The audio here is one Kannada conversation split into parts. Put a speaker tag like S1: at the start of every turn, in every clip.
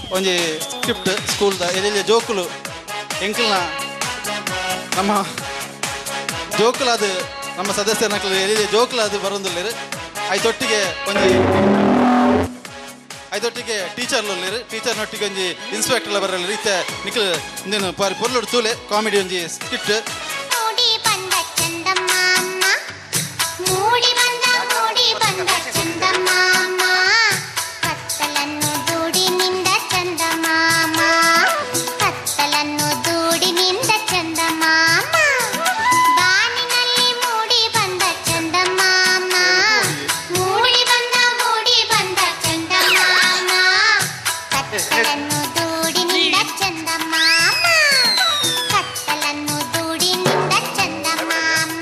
S1: ಒಂಜಿ ಸ್ಕ್ರಿಪ್ಟ್ ಸ್ಕೂಲ್ದ ಎಲ್ಲೆಲ್ಲಿ ಜೋಕುಲು ಎಂಕಲ್ನ ನಮ್ಮ ಜೋಕುಲು ಅದು ನಮ್ಮ ಸದಸ್ಯರ ನಕಲು ಎಲ್ಲೆಲ್ಲಿ ಜೋಕುಲು ಅದು ಬರೋದಿಲ್ಲ ಐತೊಟ್ಟಿಗೆ ಒಂಜಿ ಐದೊಟ್ಟಿಗೆ ಟೀಚರ್ಲು ಟೀಚರ್ನೊಟ್ಟಿಗೆ ಒಂಜಿ ಇನ್ಸ್ಪೆಕ್ಟರ್ಲ ಬರಲ್ಲ ರೀತಿ ನಿಖಲ್ ಇಂದೇನು ಪಾರಿ ಪೊರ್ಲುಡು ತೂಲೆ ಕಾಮಿಡಿ ಒಂಜಿ ಸ್ಕಿಟ್
S2: ಮೂಡಿ ಬಂದ ಚಂದಮಾಮ ಮೂಡಿ ಬಂದ ಮೂಡಿ ಬಂದ ಚಂದಮಾಮ ಕತ್ತಲನ್ನು ದೂಡಿನಿಂದ ಚಂದಮಾಮ ಕತ್ತಲನ್ನು ದೂಡಿನಿಂದ ಚಂದಮಾಮ ಬಾನಿನಲ್ಲಿ ಮೂಡಿ ಬಂದ ಚಂದಮಾಮ ಮೂಡಿ ಬಂದ ಮೂಡಿ ಬಂದ ಚಂದಮಾಮ ಕತ್ತಲನ್ನು ದೂಡಿನಿಂದ ಚಂದಮಾಮ ಕತ್ತಲನ್ನು ದೂಡಿನಿಂದ ಚಂದಮಾಮ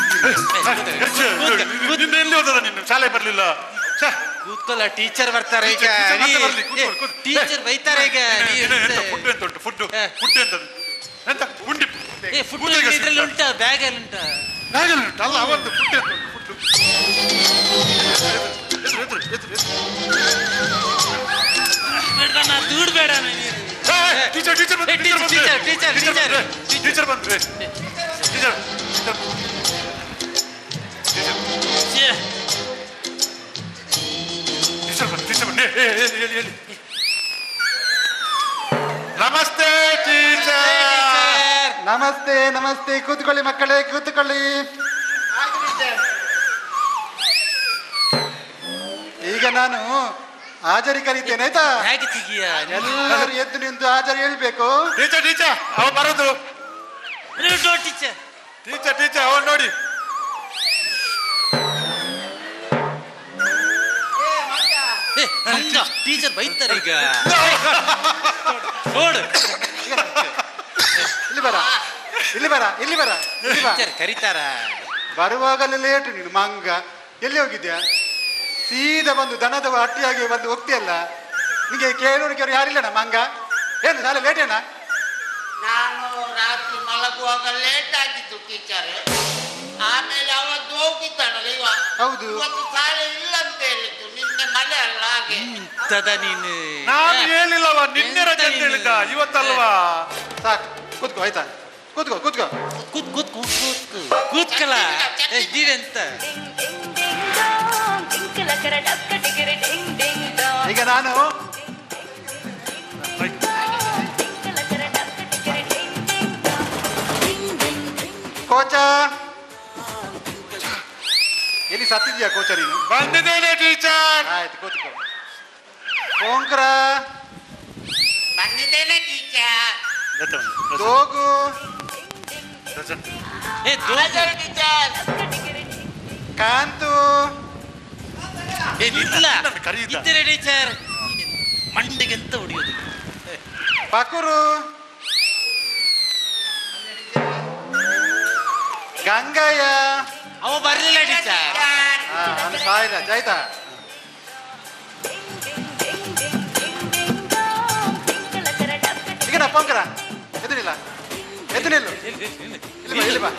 S3: ನಿನ್ನ ಎಲ್ಲಿ ಹೋದದ ನಿನ್ನ ಶಾಲೆ ಬರ್ಲಿಲ್ಲ ಛೆ,
S4: ಕೂತ್ಕೊಳ್ಳ ಟೀಚರ್ ಬರ್ತಾರೆ ಈಗ
S3: ಟೀಚರ್- ಟೀಚರ್ ಮತ್ತೆ ಬರ್ಲಿ, ಕೂತ್ಕೊಳ್ಳಿ, ಕೂತ್ಕೊಳ್ಳಿ.
S4: ಟೀಚರ್ ಬೈತಾರೆ ಈಗ
S3: ಏ,
S4: ನೀ
S3: ಏ, ಎಂತ
S4: ಎಂತ-
S3: ಫುಡ್ ಎಂತ ಉಂಟು ಫುಡ್
S4: ಏ.
S3: ಫುಡ್ ಎಂತದು ಎಂತ ಉಂಡಿ
S4: ಏ ಫುಡ್
S3: ಊಟಕ್ಕೆ
S4: ಇದ್ರಲ್ಲಿ
S3: ಸಿಗ್ತದೆ.
S4: ಉಂಟಾ ಬ್ಯಾಗ್ ಅಲ್ಲಿ ಉಂಟಾ
S3: ಹಾಗೆಲ್ಲ ಉಂಟು ಅಲ್ಲ ಅವಂದು ಫುಡ್ ಎಂತ ಉಂಟು ಫುಡ್ ಎದುರು ಎದುರು ಎದುರು ಎದುರು
S4: ಬೇಡ ನಾ ದೂಡ್ ಬೇಡ ನೀನು
S3: ಟೀಚರ್ ಟೀಚರ್
S4: ಏ, teacher, teacher, teacher, teacher.
S3: Teacher ಬಂದ್ರೆ ಟೀಚರ್ ಟೀಚರ್
S4: ಛೇ,
S3: ಟೀಚರ್ ಬಂದು ಟೀಚರ್ ಬಂದು ಏ, ಏ, ಹೇಳಿ ಹೇಳಿ ಹೇಳಿ ನಮಸ್ತೆ ಟೀಚರ್
S4: ಟೀಚರ್.
S5: ನಮಸ್ತೆ ನಮಸ್ತೆ ಕೂತ್ಕೊಳ್ಳಿ ಮಕ್ಕಳೇ ಕೂತ್ಕೊಳ್ಳಿ ಈಗ ನಾನು ಹಾಜರಿ ಕರೀತೇನೆ ಆಯ್ತಾ
S4: ಹೇಗೆ ತೆಗಿಯ
S5: ಎಲ್ಲರೂ ಎದ್ದು ನಿಂತು ಹಾಜರಿ ಹೇಳ್ಬೇಕು
S3: ಟೀಚರ್ ಟೀಚರ್ ಅವ ಬರೋದು
S4: ಟೀಚರ್
S3: ಟೀಚರ್ ಟೀಚರ್ ಅವನ್ ನೋಡಿ
S4: ಏ ಮಂಗ ಟೀಚರ್ ಬೈತಾರೆ ಈಗ ನೋಡು
S5: ಇಲ್ಲಿ ಬರ ಇಲ್ಲಿ ಬರ ಇಲ್ಲಿ ಬರ ಇಲ್ಲಿ ಬಾ
S4: ಟೀಚರ್ ಕರೀತಾರ
S5: ಬರುವಾಗಲೇ ಲೇಟು ನೀನು ಮಂಗ ಎಲ್ಲಿ ಹೋಗಿದ್ಯಾ ಸೀದಾ ಬಂದು ದನದ ಅಟ್ಟಿಯಾಗಿ ಬಂದು ಹೋಗ್ತೀಯಲ್ಲ ನಿಂಗೆ ಕೇಳೋರಿಗೆ ಯಾರಿಲ್ಲಣ್ಣ ಮಂಗ ಏನು ಶಾಲೆ ಲೇಟ್ ಏನಾ
S6: ನಾನು ರಾತ್ರಿ ಮಲಗುವಾಗ ಲೇಟ್ ಆಗಿತ್ತು ಟೀಚರ್ ಆಮೇಲೆ ಅವತ್ತು ಹೋಗಿದ್ದಾನಲ್ಲ ಇವ
S5: ಹೌದು.
S6: ಇವತ್ತು ಶಾಲೆ ಇಲ್ಲ ಅಂತ ಹೇಳಿದ್ದು ನಿನ್ನೆ ಮಳೆ ಅಲ್ಲ ಹಾಗೆ
S4: ತದ ನೀನು
S3: ನಾನು
S4: ಏ,
S3: ಹೇಳಿಲ್ಲವ ನಿನ್ನೆ ರಜೆ ಅಂತ
S4: ಎಂತ
S3: ಹೇಳಿದ್ದ
S4: ನೀನು?
S3: ಇವತ್ತಲ್ವಾ
S5: ಸಾಕು ಕೂತ್ಕೋ ಆಯ್ತಾ ಕೂತ್ಕೋ ಕೂತ್ಕೋ
S4: ಕೂತ್ ಕೂತ್ ಕೂತ್ ಕೂತ್ ಕೂತ್ಕಲ ಏ, ನೀವೆಂತ
S5: ಈಗ ನಾನು ಕೋಚ ಎಲ್ಲಿ ಸತ್ತಿದ್ಯಾ ಕೋಚ ನೀನು
S3: ಬಂದಿದ್ದೇನೆ ಟೀಚರ್
S5: ಆಯ್ತು ಕೂತ್ಕೋ ಓಂಕ್ರ
S6: ಬಂದಿದ್ದೇನೆ ಟೀಚರ್
S5: ದೋಗು
S4: ಏ ದೋ-
S6: ಟೀಚರ್
S5: ಕಾಂತು
S4: ಏ ಇಲ್ಲ
S3: ನನ್ನ ಕರೀದ.
S4: ಇದ್ದೀರಿ ಟೀಚರ್ ಮಂಡಿಗೆ ಎಂತ ಹೊಡಿಯೋದು
S5: ಪಕುರು ಗಂಗಯ್ಯ
S4: ಅವ ಬರ್ಲಿಲ್ಲ ಟೀಚರ್
S5: ಹಾ ಅವನು ಸಾಯಿರಾಜ್ ಆಯ್ತಾ ಈಗ ನಾ ಪಂಕರ ಎದುರಿಲ್ಲ ಎದ್ದು ನಿಲ್ಲು ಇಲ್ಲಿ ಬಾ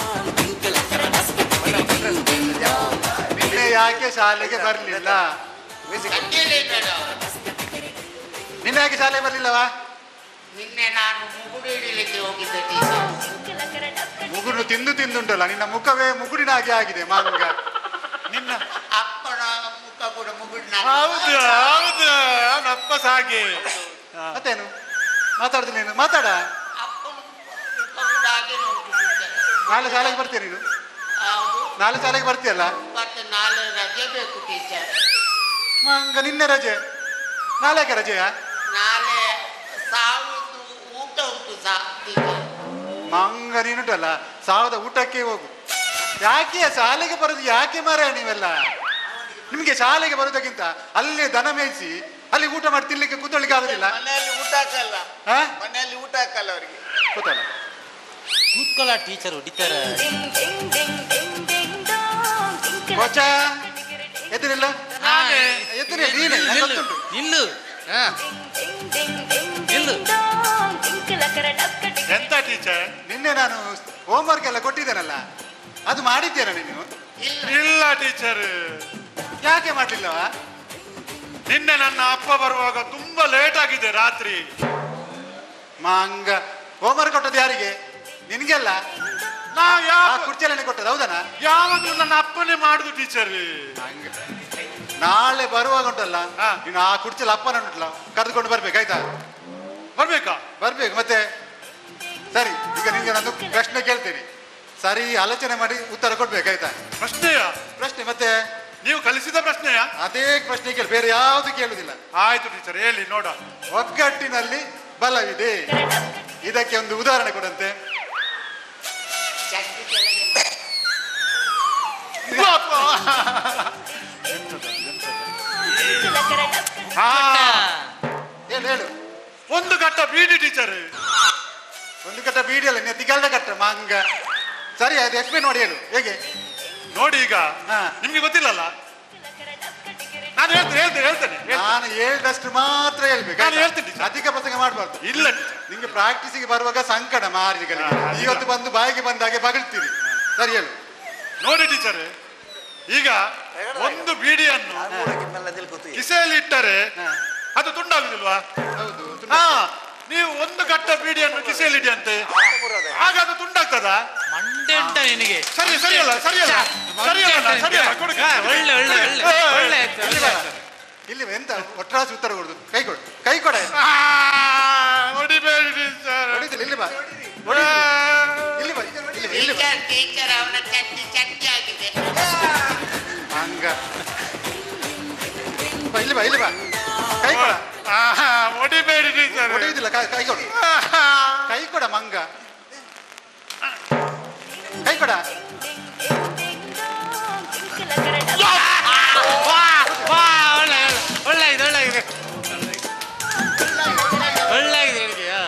S5: ಇಲ್ಲಿ ಬಾ ನಿನ್ನೆ ಯಾಕೆ ಶಾಲೆಗೆ ಬರ್ಲಿಲ್ಲ
S6: ಕಡ್ಡಿಯಲ್ಲಿ ಬೇಡ
S5: ನಿನ್ನೆ ಯಾಕೆ ಶಾಲೆಗೆ ಬರ್ಲಿಲ್ಲವಾ
S6: ನಿನ್ನೆ ನಾನು ಮುಗುಡು ಹಿಡಿಲಿಕ್ಕೆ ಹೋಗಿದ್ದೆ ಟೀಚರ್
S5: ಮುಗುಡು ತಿಂದು ತಿಂದುಂಟಲ್ಲ ನಿನ್ನ ಮುಖವೇ ಮುಗುಡಿನ ಹಾಗೆ ಆಗಿದೆ ಮಂಗ
S3: ನಿನ್ನ
S6: ಅಪ್ಪನ ಮುಖ ಕೂಡ ಮುಗುಡಿನ
S3: ಹೌದು ಹೌದು ಅವನಪ್ಪ ಸಾಗೆ
S5: ಮತ್ತೇನು ಮಾತಾಡುದು ನೀನು ಮಾತಾಡ
S6: ಅಪ್ಪನ ಮುಖ ಕೂಡ ಹಾಗೆ ಉಂಟು ಟೀಚರ್
S5: ನಾಳೆ ಶಾಲೆಗೆ ಬರ್ತೀಯ ನೀನು
S6: ಹೌದು
S5: ನಾಳೆ ಶಾಲೆಗೆ ಬರ್ತೀಯಲ್ಲ
S6: ಮತ್ತೆ ನಾಳೆ ರಜೆ ಬೇಕು ಟೀಚರ್
S5: ಮಂಗ ನಿನ್ನೆ ರಜೆ ನಾಳೆ ಯಾಕೆ ರಜೆಯಾ
S6: ನಾಳೆ ಸಾವಿದ್ದು ಊಟ ಉಂಟು ಸಾ ಟೀಚರ್
S5: ಮಂಗ ನೀನುಂಟಲ್ಲ ಸಾವದ ಊಟಕ್ಕೆ ಹೋಗು ಯಾಕೆ ಶಾಲೆಗೆ ಬರೋದು ಯಾಕೆ ಮಾರ ನೀವೆಲ್ಲ ನಿಮಗೆ ಶಾಲೆಗೆ ಬರೋದಕ್ಕಿಂತ ಅಲ್ಲೇ ದನ ಮೇಯಿಸಿ ಅಲ್ಲಿ ಊಟ ಮಾಡಿ ತಿನ್ಲಿಕ್ಕೆ ಕೂತ್ಕೊಳ್ಳಿಕ್ಕೆ ಆಗುದಿಲ್ಲ
S6: ಮನೆಯಲ್ಲಿ ಊಟ ಹಾಕಲ್ಲ
S5: ಹಾ
S6: ಮನೆಯಲ್ಲಿ ಊಟ ಹಾಕಲ್ಲ ಅವರಿಗೆ
S5: ಕೂತಲ್ಲ
S4: ಕೂತ್ಕೊಳ್ಳ ಟೀಚರ್ ಹೊಡಿತಾರ
S5: ಕೊಚ್ಚ ಎದುರಿಲ್ಲ
S4: ನಾನೇ.
S5: ಎದುರಿ ನೀನೆ ನಂಗೆ
S4: ನಿಲ್ಲು
S5: ಗೊತ್ತುಂಟು.
S4: ನಿಲ್ಲು ಹಾ. ನಿಲ್ಲು
S3: ಎಂತ ಟೀಚರ್
S5: ನಿನ್ನೆ ನಾನು ಹೋಮ್ವರ್ಕ್ ಎಲ್ಲ ಕೊಟ್ಟಿದ್ದೇನಲ್ಲ ಅದು ಮಾಡಿದ್ದೇನ ನೀನು
S3: ಇಲ್ಲ ಟೀಚರ್
S5: ಯಾಕೆ ಮಾಡ್ಲಿಲ್ಲವಾ
S3: ನಿನ್ನೆ ನನ್ನ ಅಪ್ಪ ಬರುವಾಗ ತುಂಬಾ ಲೇಟ್ ಆಗಿದೆ ಹೋಗಿದ್ದೆ ರಾತ್ರಿ
S5: ಮಂಗ ಹೋಮ್ವರ್ಕ್ ಕೊಟ್ಟದ್ದು ಯಾರಿಗೆ ನಿನ್ಗೆಲ್ಲ
S3: ನಾ
S5: ಆ
S3: ಯಾವ
S5: ಕುರ್ಚಿಯಲ್ಲೇ ಕೊಟ್ಟದ್ದು ಹೌದನಾ
S3: ಯಾವಾಗ್ಲೂ ನನ್ನ ಅಪ್ಪನೇ ಮಾಡುದು ಟೀಚರ್
S5: ಹಂಗೆ. ನಾಳೆ ಬರುವಾಗ ಉಂಟಲ್ಲ
S3: ಹಾ.
S5: ನೀನು ಆ ಕುರ್ಚಿಯಲ್ಲಿ ಅಪ್ಪನ ಉಂಟಲ್ಲ ಕರೆದುಕೊಂಡು ಬರ್ಬೇಕು ಆಯ್ತಾ
S3: ಬರ್ಬೇಕಾ
S5: ಬರ್ಬೇಕು ಮತ್ತೆ ಸರಿ ಈಗ ನಿಮ್ಗೆ ನಾನು ಪ್ರಶ್ನೆ ಕೇಳ್ತೇನೆ ಸರಿ ಆಲೋಚನೆ ಮಾಡಿ ಉತ್ತರ ಕೊಡ್ಬೇಕು ಆಯ್ತಾ
S3: ಪ್ರಶ್ನೆಯ
S5: ಪ್ರಶ್ನೆ ಮತ್ತೆ
S3: ನೀವು ಕಲಿಸಿದ ಪ್ರಶ್ನೆಯ
S5: ಅದೇ ಪ್ರಶ್ನೆ ಕೇಳಿ ಬೇರೆ ಯಾವುದು ಕೇಳುದಿಲ್ಲ
S3: ಆಯ್ತು ಟೀಚರ್ ಹೇಳಿ ನೋಡ
S5: ಒಗ್ಗಟ್ಟಿನಲ್ಲಿ ಬಲವಿದೆ ಇದಕ್ಕೆ ಒಂದು ಉದಾಹರಣೆ ಕೊಡಂತೆ
S6: ಚಟ್ನಿ ಕೆಳಗೆ
S3: ಹಾ
S5: ಹೇಳು ಹೇಳು
S3: ಒಂದು ಘಟ್ಟ ಬೀಡಿ ಟೀಚರ್
S5: ಒಂದು ಕಟ್ಟ ಬೀಡಿಯಲ್ಲ ನೆತ್ತಿಗಲ್ದ ಕಟ್ಟ ಮಂಗ ಸರಿ ಅದು ಎಕ್ಸ್ಪ್ಲೇನ್ ಮಾಡಿ ಹೇಳು ಹೇಗೆ
S3: ನೋಡಿ ಈಗ
S5: ಹಾ.
S3: ನಿಮ್ಗೆ ಗೊತ್ತಿಲ್ಲಲ್ಲ ನಾನು ಹೇಳ್ತೇನೆ ಹೇಳ್ತೇನೆ ಹೇಳ್ತೇನೆ ಹೇಳ್ತೇನೆ.
S5: ನಾನು ಹೇಳಿದಷ್ಟು ಮಾತ್ರ ಹೇಳ್ಬೇಕು
S3: ನಾನು
S5: ಆಯ್ತಾ?
S3: ಹೇಳ್ತೀನಿ.
S5: ಅಧಿಕ ಪ್ರಸಂಗ ಮಾಡಬಾರ್ದು
S3: ಇಲ್ಲ ಟೀಚರ್
S5: ನಿಮ್ಗೆ ಪ್ರಾಕ್ಟೀಸಿಗೆ ಬರುವಾಗ ಸಂಕಟ ಮಾರಿಗಳಿಗೆ
S3: ಹಾ, ಅದಿಲ್ಲ.
S5: ಇವತ್ತು ಬಂದು ಬಾಯಿಗೆ ಬಂದಾಗೆ ಬಗಳ್ತೀರಿ ಸರಿ ಹೇಳು
S3: ನೋಡಿ ಟೀಚರ್ ಈಗ ಒಂದು ಬೀಡಿಯನ್ನು ಕಿಸೆಯಲ್ಲಿ ಇಟ್ಟರೆ
S5: ಹಾ.
S3: ಅದು ತುಂಡಾಗುದಿಲ್ವಾ
S5: ಹೌದು
S3: ಹಾ ನೀವು ಒಂದು ಘಟ್ಟ ಬೀಡಿಯನ್ನು ಕಿಸೆಯಲ್ಲಿ ಇಡಿ ಅಂತೆ ಆಗ ಅದು ತುಂಡಾಗ್ತದ
S4: ಮಂಡೆ ಉಂಟ ನಿನಗೆ
S3: ಸರಿ ಸರಿಯಲ್ಲ ಸರಿಯಲ್ಲ ಸರಿಯಲ್ಲ ಸರಿಯಲ್ಲ ಕೊಡು
S4: ಹಾ, ಒಳ್ಳೆ ಒಳ್ಳೆ ಒಳ್ಳೆ ಒಳ್ಳೆ ಆಯ್ತು,
S5: ಇಲ್ಲಿ
S4: ಒಳ್ಳೆ
S5: ಬಾ.
S4: ಆಯ್ತು.
S5: ಇಲ್ಲಿ ಎಂತ ಒಟ್ರಾಸಿ ಉತ್ತರ ಕೊಡುದು ಕೈ ಕೊಡು ಕೈ ಕೊಡ
S3: ಆ, ಹೊಡಿಬೇಡಿ ಟೀಚರ್
S5: ಹೊಡಿತಿಲ್ಲ ಇಲ್ಲಿ ಬಾ ಇಲ್ಲಿ ಬಾ ಇಲ್ಲಿ ಬಾ ಇಲ್ಲಿ ಬಾ
S6: ಟೀಚರ್ ಟೀಚರ್ ಅವನ ಚಟ್ನಿ ಚಟ್ನಿ ಆಗಿದೆ
S5: ಹಂಗ ಬಾ, ಇಲ್ಲಿ ಬಾ ಇಲ್ಲಿ ಬಾ ಕೈ ಕೊಡ
S3: ಹೊಡಿಬೇಡಿ ಟೀಚರ್
S5: ಹೊಡೆಯುದಿಲ್ಲ ಕೈ ಕೈ ಕೊಡು ಕೈ ಕೊಡ ಮಂಗ ಕೈ ಕೊಡ
S4: ವಾ ವಾ ಒಳ್ಳೆ ಒಳ್ಳೆ ಇದೆ ಒಳ್ಳೆ ಇದೆ ಒಳ್ಳೆ ಇದೆ ನಿನಗೆ ಹಾ.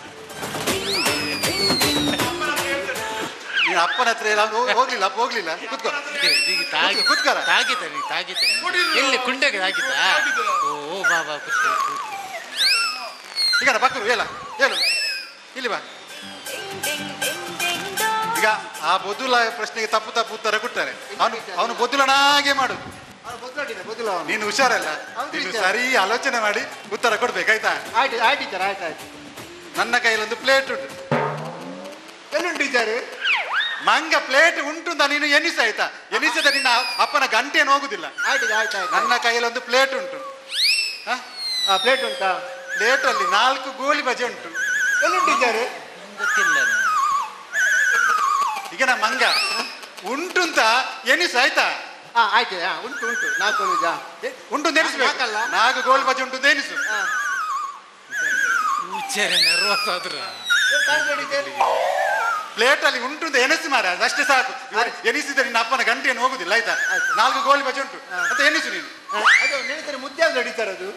S5: ನೀನು ಅಪ್ಪನ ಹತ್ರ ಎಲ್ಲ ಹೋ- ಹೋಗ್ಲಿಲ್ಲ ಅಪ್ಪ ಹೋಗ್ಲಿಲ್ಲ ಕೂತ್ಕೋ
S4: ಈಗ ತಾಗಿ
S5: ಕೂತ್ಕೊರ.
S4: ತಾಗಿತ ನೀ ತಾಗಿತ ಎಲ್ಲಿ ಕುಂಡೆಗೆ ತಾಗಿತ ಓ ಓ, ಬಾ ಬಾ ಕೂತ್ಕೊ, ಕೂತ್ಕೊ.
S5: ಈಗ ಬಕ್ಕರು ಹೇಳ ಹೇಳು ಇಲ್ಲಿ ಬಾ ಈಗ ಆ ಬೊದುಲ ಪ್ರಶ್ನೆಗೆ ತಪ್ಪು ತಪ್ಪು ಉತ್ತರ ಕೊಡ್ತಾರೆ ಅವನು ಅವನು ಬೊದುಲನಾಗೆ ಮಾಡುದು ನೀನು ಹುಷಾರಲ್ಲ ನೀನು ಸರಿ ಆಲೋಚನೆ ಮಾಡಿ ಉತ್ತರ ಕೊಡ್ಬೇಕಾಯ್ತಾ
S7: ಆಯ್ತು ಆಯ್ತು ಟೀಚರ್ ಆಯ್ತು ಆಯ್ತು
S5: ನನ್ನ ಕೈಯಲ್ಲಿ ಒಂದು ಪ್ಲೇಟ್ ಉಂಟು
S7: ಎಲ್ಲುಂಟು ಟೀಚರ್
S5: ಮಂಗ ಪ್ಲೇಟ್ ಉಂಟು ಅಂತ ನೀನು ಎನಿಸ ಆಯ್ತಾ ಎನಿಸಿದ ನಿನ್ನ ಅಪ್ಪನ ಗಂಟೆಯನ್ನು ಹೋಗುದಿಲ್ಲ
S7: ಆಯ್ತು ಆಯ್ತು ಆಯ್ತು
S5: ನನ್ನ ಕೈಯಲ್ಲಿ ಒಂದು ಪ್ಲೇಟ್ ಉಂಟು
S7: ಆ ಪ್ಲೇಟ್ ಉಂಟಾ
S5: ಪ್ಲೇಟ್ ಅಲ್ಲಿ ನಾಲ್ಕು ಗೋಳಿ ಬಜೆ ಉಂಟು
S7: ಎಲ್ಲುಂಟು ಟೀಚರ್
S4: ಗೊತ್ತಿಲ್ಲ ನಾನು.
S5: ಈಗ ನಮ್ಮ ಮಂಗ ಉಂಟು ಅಂತ ಎನಿಸ ಆಯ್ತಾ
S7: ಹಾ ಆಯ್ತು ಹಾ ಉಂಟು ಉಂಟು ನಾಲ್ಕು ಜಾ
S5: ಎ, ಉಂಟು ಅಂತ ಎನಿಸ್ಬೇಕು
S7: ಯಾಕಲ್ಲ?
S5: ನಾಲ್ಕು ಗೋಳಿ ಬಜೆ ಉಂಟು ಅಂತ ಎನಿಸು
S7: ಹಾ
S4: ಹುಚ್ಚರೆ nervous ಆದ್ರ
S5: ಪ್ಲೇಟ್ ಅಲ್ಲಿ ಉಂಟು ಅಂತ ಎನಿಸಿ ಮಾರ ಅಷ್ಟೇ ಸಾಕು ಇವರು ಎನಿಸಿದ ನಿನ್ನ ಅಪ್ಪನ ಗಂಟೆಯನ್ನು ಹೋಗುದಿಲ್ಲ ಆಯ್ತಾ ನಾಲ್ಕು ಗೋಳಿ ಬಜೆ ಉಂಟು ಅಂತ ಎನಿಸು ನೀನು
S7: ಅದು ನೆನೆಸರೆ ಮುದ್ದೆ ಅಲ್ಲ ಟೀಚರ್ ಅದು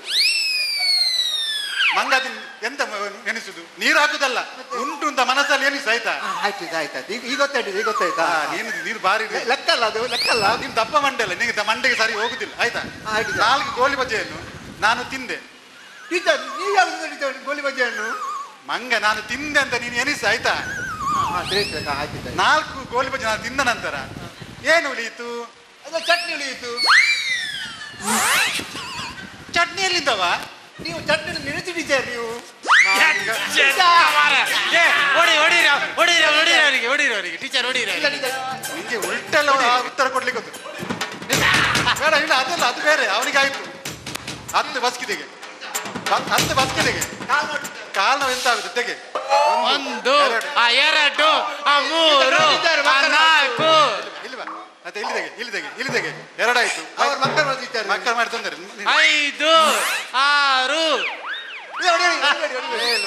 S5: ಮಂಗ ಅದು ಎಂತ ಮ- ಎನಿಸುದು ನೀರು ಹಾಕುದಲ್ಲ ಉಂಟು ಅಂತ ಮನಸ್ಸಲ್ಲಿ ಎನಿಸು ಆಯ್ತಾ
S7: ಹಾ, ಆಯ್ತು ಇದು ಆಯ್ತು ಆಯ್ತು ಈಗ ಈಗ ಗೊತ್ತಾಯ್ತು ಈಗ ಗೊತ್ತಾಯ್ತಾ
S5: ಆ, ನೀನು ನೀನು ಬಾರಿ
S7: ಏ, ಲೆಕ್ಕಲ್ಲ ಅದು ಲೆಕ್ಕಲ್ಲ
S5: ನೀನು ದಪ್ಪ ಮಂಡೆಲ್ಲ ನಿನಗೆ ದ- ಮಂಡೆಗೆ ಸರಿ ಹೋಗುದಿಲ್ಲ ಆಯ್ತಾ
S7: ಆಯ್ತು.
S5: ನಾಲ್ಕು ಗೋಳಿ ಬಜೆಯನ್ನು ನಾನು ತಿಂದೆ
S7: ಟೀಚರ್ ನೀವು ಯಾವ್ದು ಟೀಚರ್ ಗೋಲಿ ಬಜ್ಜಿ ಹಣ್ಣು
S5: ಮಂಗ ನಾನು ತಿಂದೆ ಅಂತ ನೀನು ಎನಿಸು ಆಯ್ತಾ
S7: ಹಾ ಹಾ ಸರಿ ಸರಿ ಹಾ, ಆಯ್ತು ಆಯ್ತು.
S5: ನಾಲ್ಕು ಗೋಳಿ ಬಜೆ ನಾನು ತಿಂದ ನಂತರ ಏನು ಉಳಿಯಿತು
S7: ಅದು ಚಟ್ನಿ ಉಳಿಯಿತು
S5: ಚಟ್ನಿ ಎಲ್ಲಿಂದವ
S7: ನೀವು ಚಟ್ನಿ ನೆನೆಸಿ ಟೀಚರ್ ನೀವು
S4: ಛೆ, ಮಾರ. ಏ, ಹೊಡಿ ಹೊಡೀರಿ ಅವ್- ಹೊಡೀರಿ ಅವ್- ಹೊಡೀರಿ ಅವರಿಗೆ ಹೊಡೀರಿ ಅವರಿಗೆ ಟೀಚರ್ ಹೊಡೀರಿ
S7: ಇಲ್ಲ
S4: ಅವ್ರಿಗೆ.
S7: ಟೀಚರ್
S5: ನಿಂಗೆ ಉಲ್ಟೆಲ್ಲ ಆ ಉತ್ತರ ಕೊಡ್ಲಿಕ್ಕೆ ಗೊತ್ತು ಇಲ್ಲ, ಬೇಡ ಇಲ್ಲ ಅದಲ್ಲ ಅದು ಬೇರೆ ಅವನಿಗೆ ಆಯ್ತು ಹತ್ತು ಬಸ್ಕಿದೆಗೆ ಬ- ಹತ್ತು ಬಸ್ಕಿದೆಗೆ
S7: ಕಾಲ್ ನೋಡಿ
S5: ಕಾಲು ನೋವು ಎಂತ ಆಗುತ್ತೆ ತೆಗೆ
S4: ಒಂದು
S5: ಎರಡು.
S4: ಆ ಎರಡು ಆ ಮೂರು ಆ ನಾಲ್ಕು
S5: ಇಲ್ಲಿ ಬಾ ಮತ್ತೆ ಇಲ್ಲಿ ತೆಗೆ ಇಲ್ಲಿ ತೆಗೆ ಇಲ್ಲಿ ತೆಗೆ ಎರಡಾಯ್ತು
S7: ಅವ್ರ ಮಕ್ಕಳು ಬಂದು ಟೀಚರ್
S5: ಮಕ್ಕಳು ಮಾಡಿ ತಂದರೆ
S4: ಐದು ಆರು
S5: ಏಳು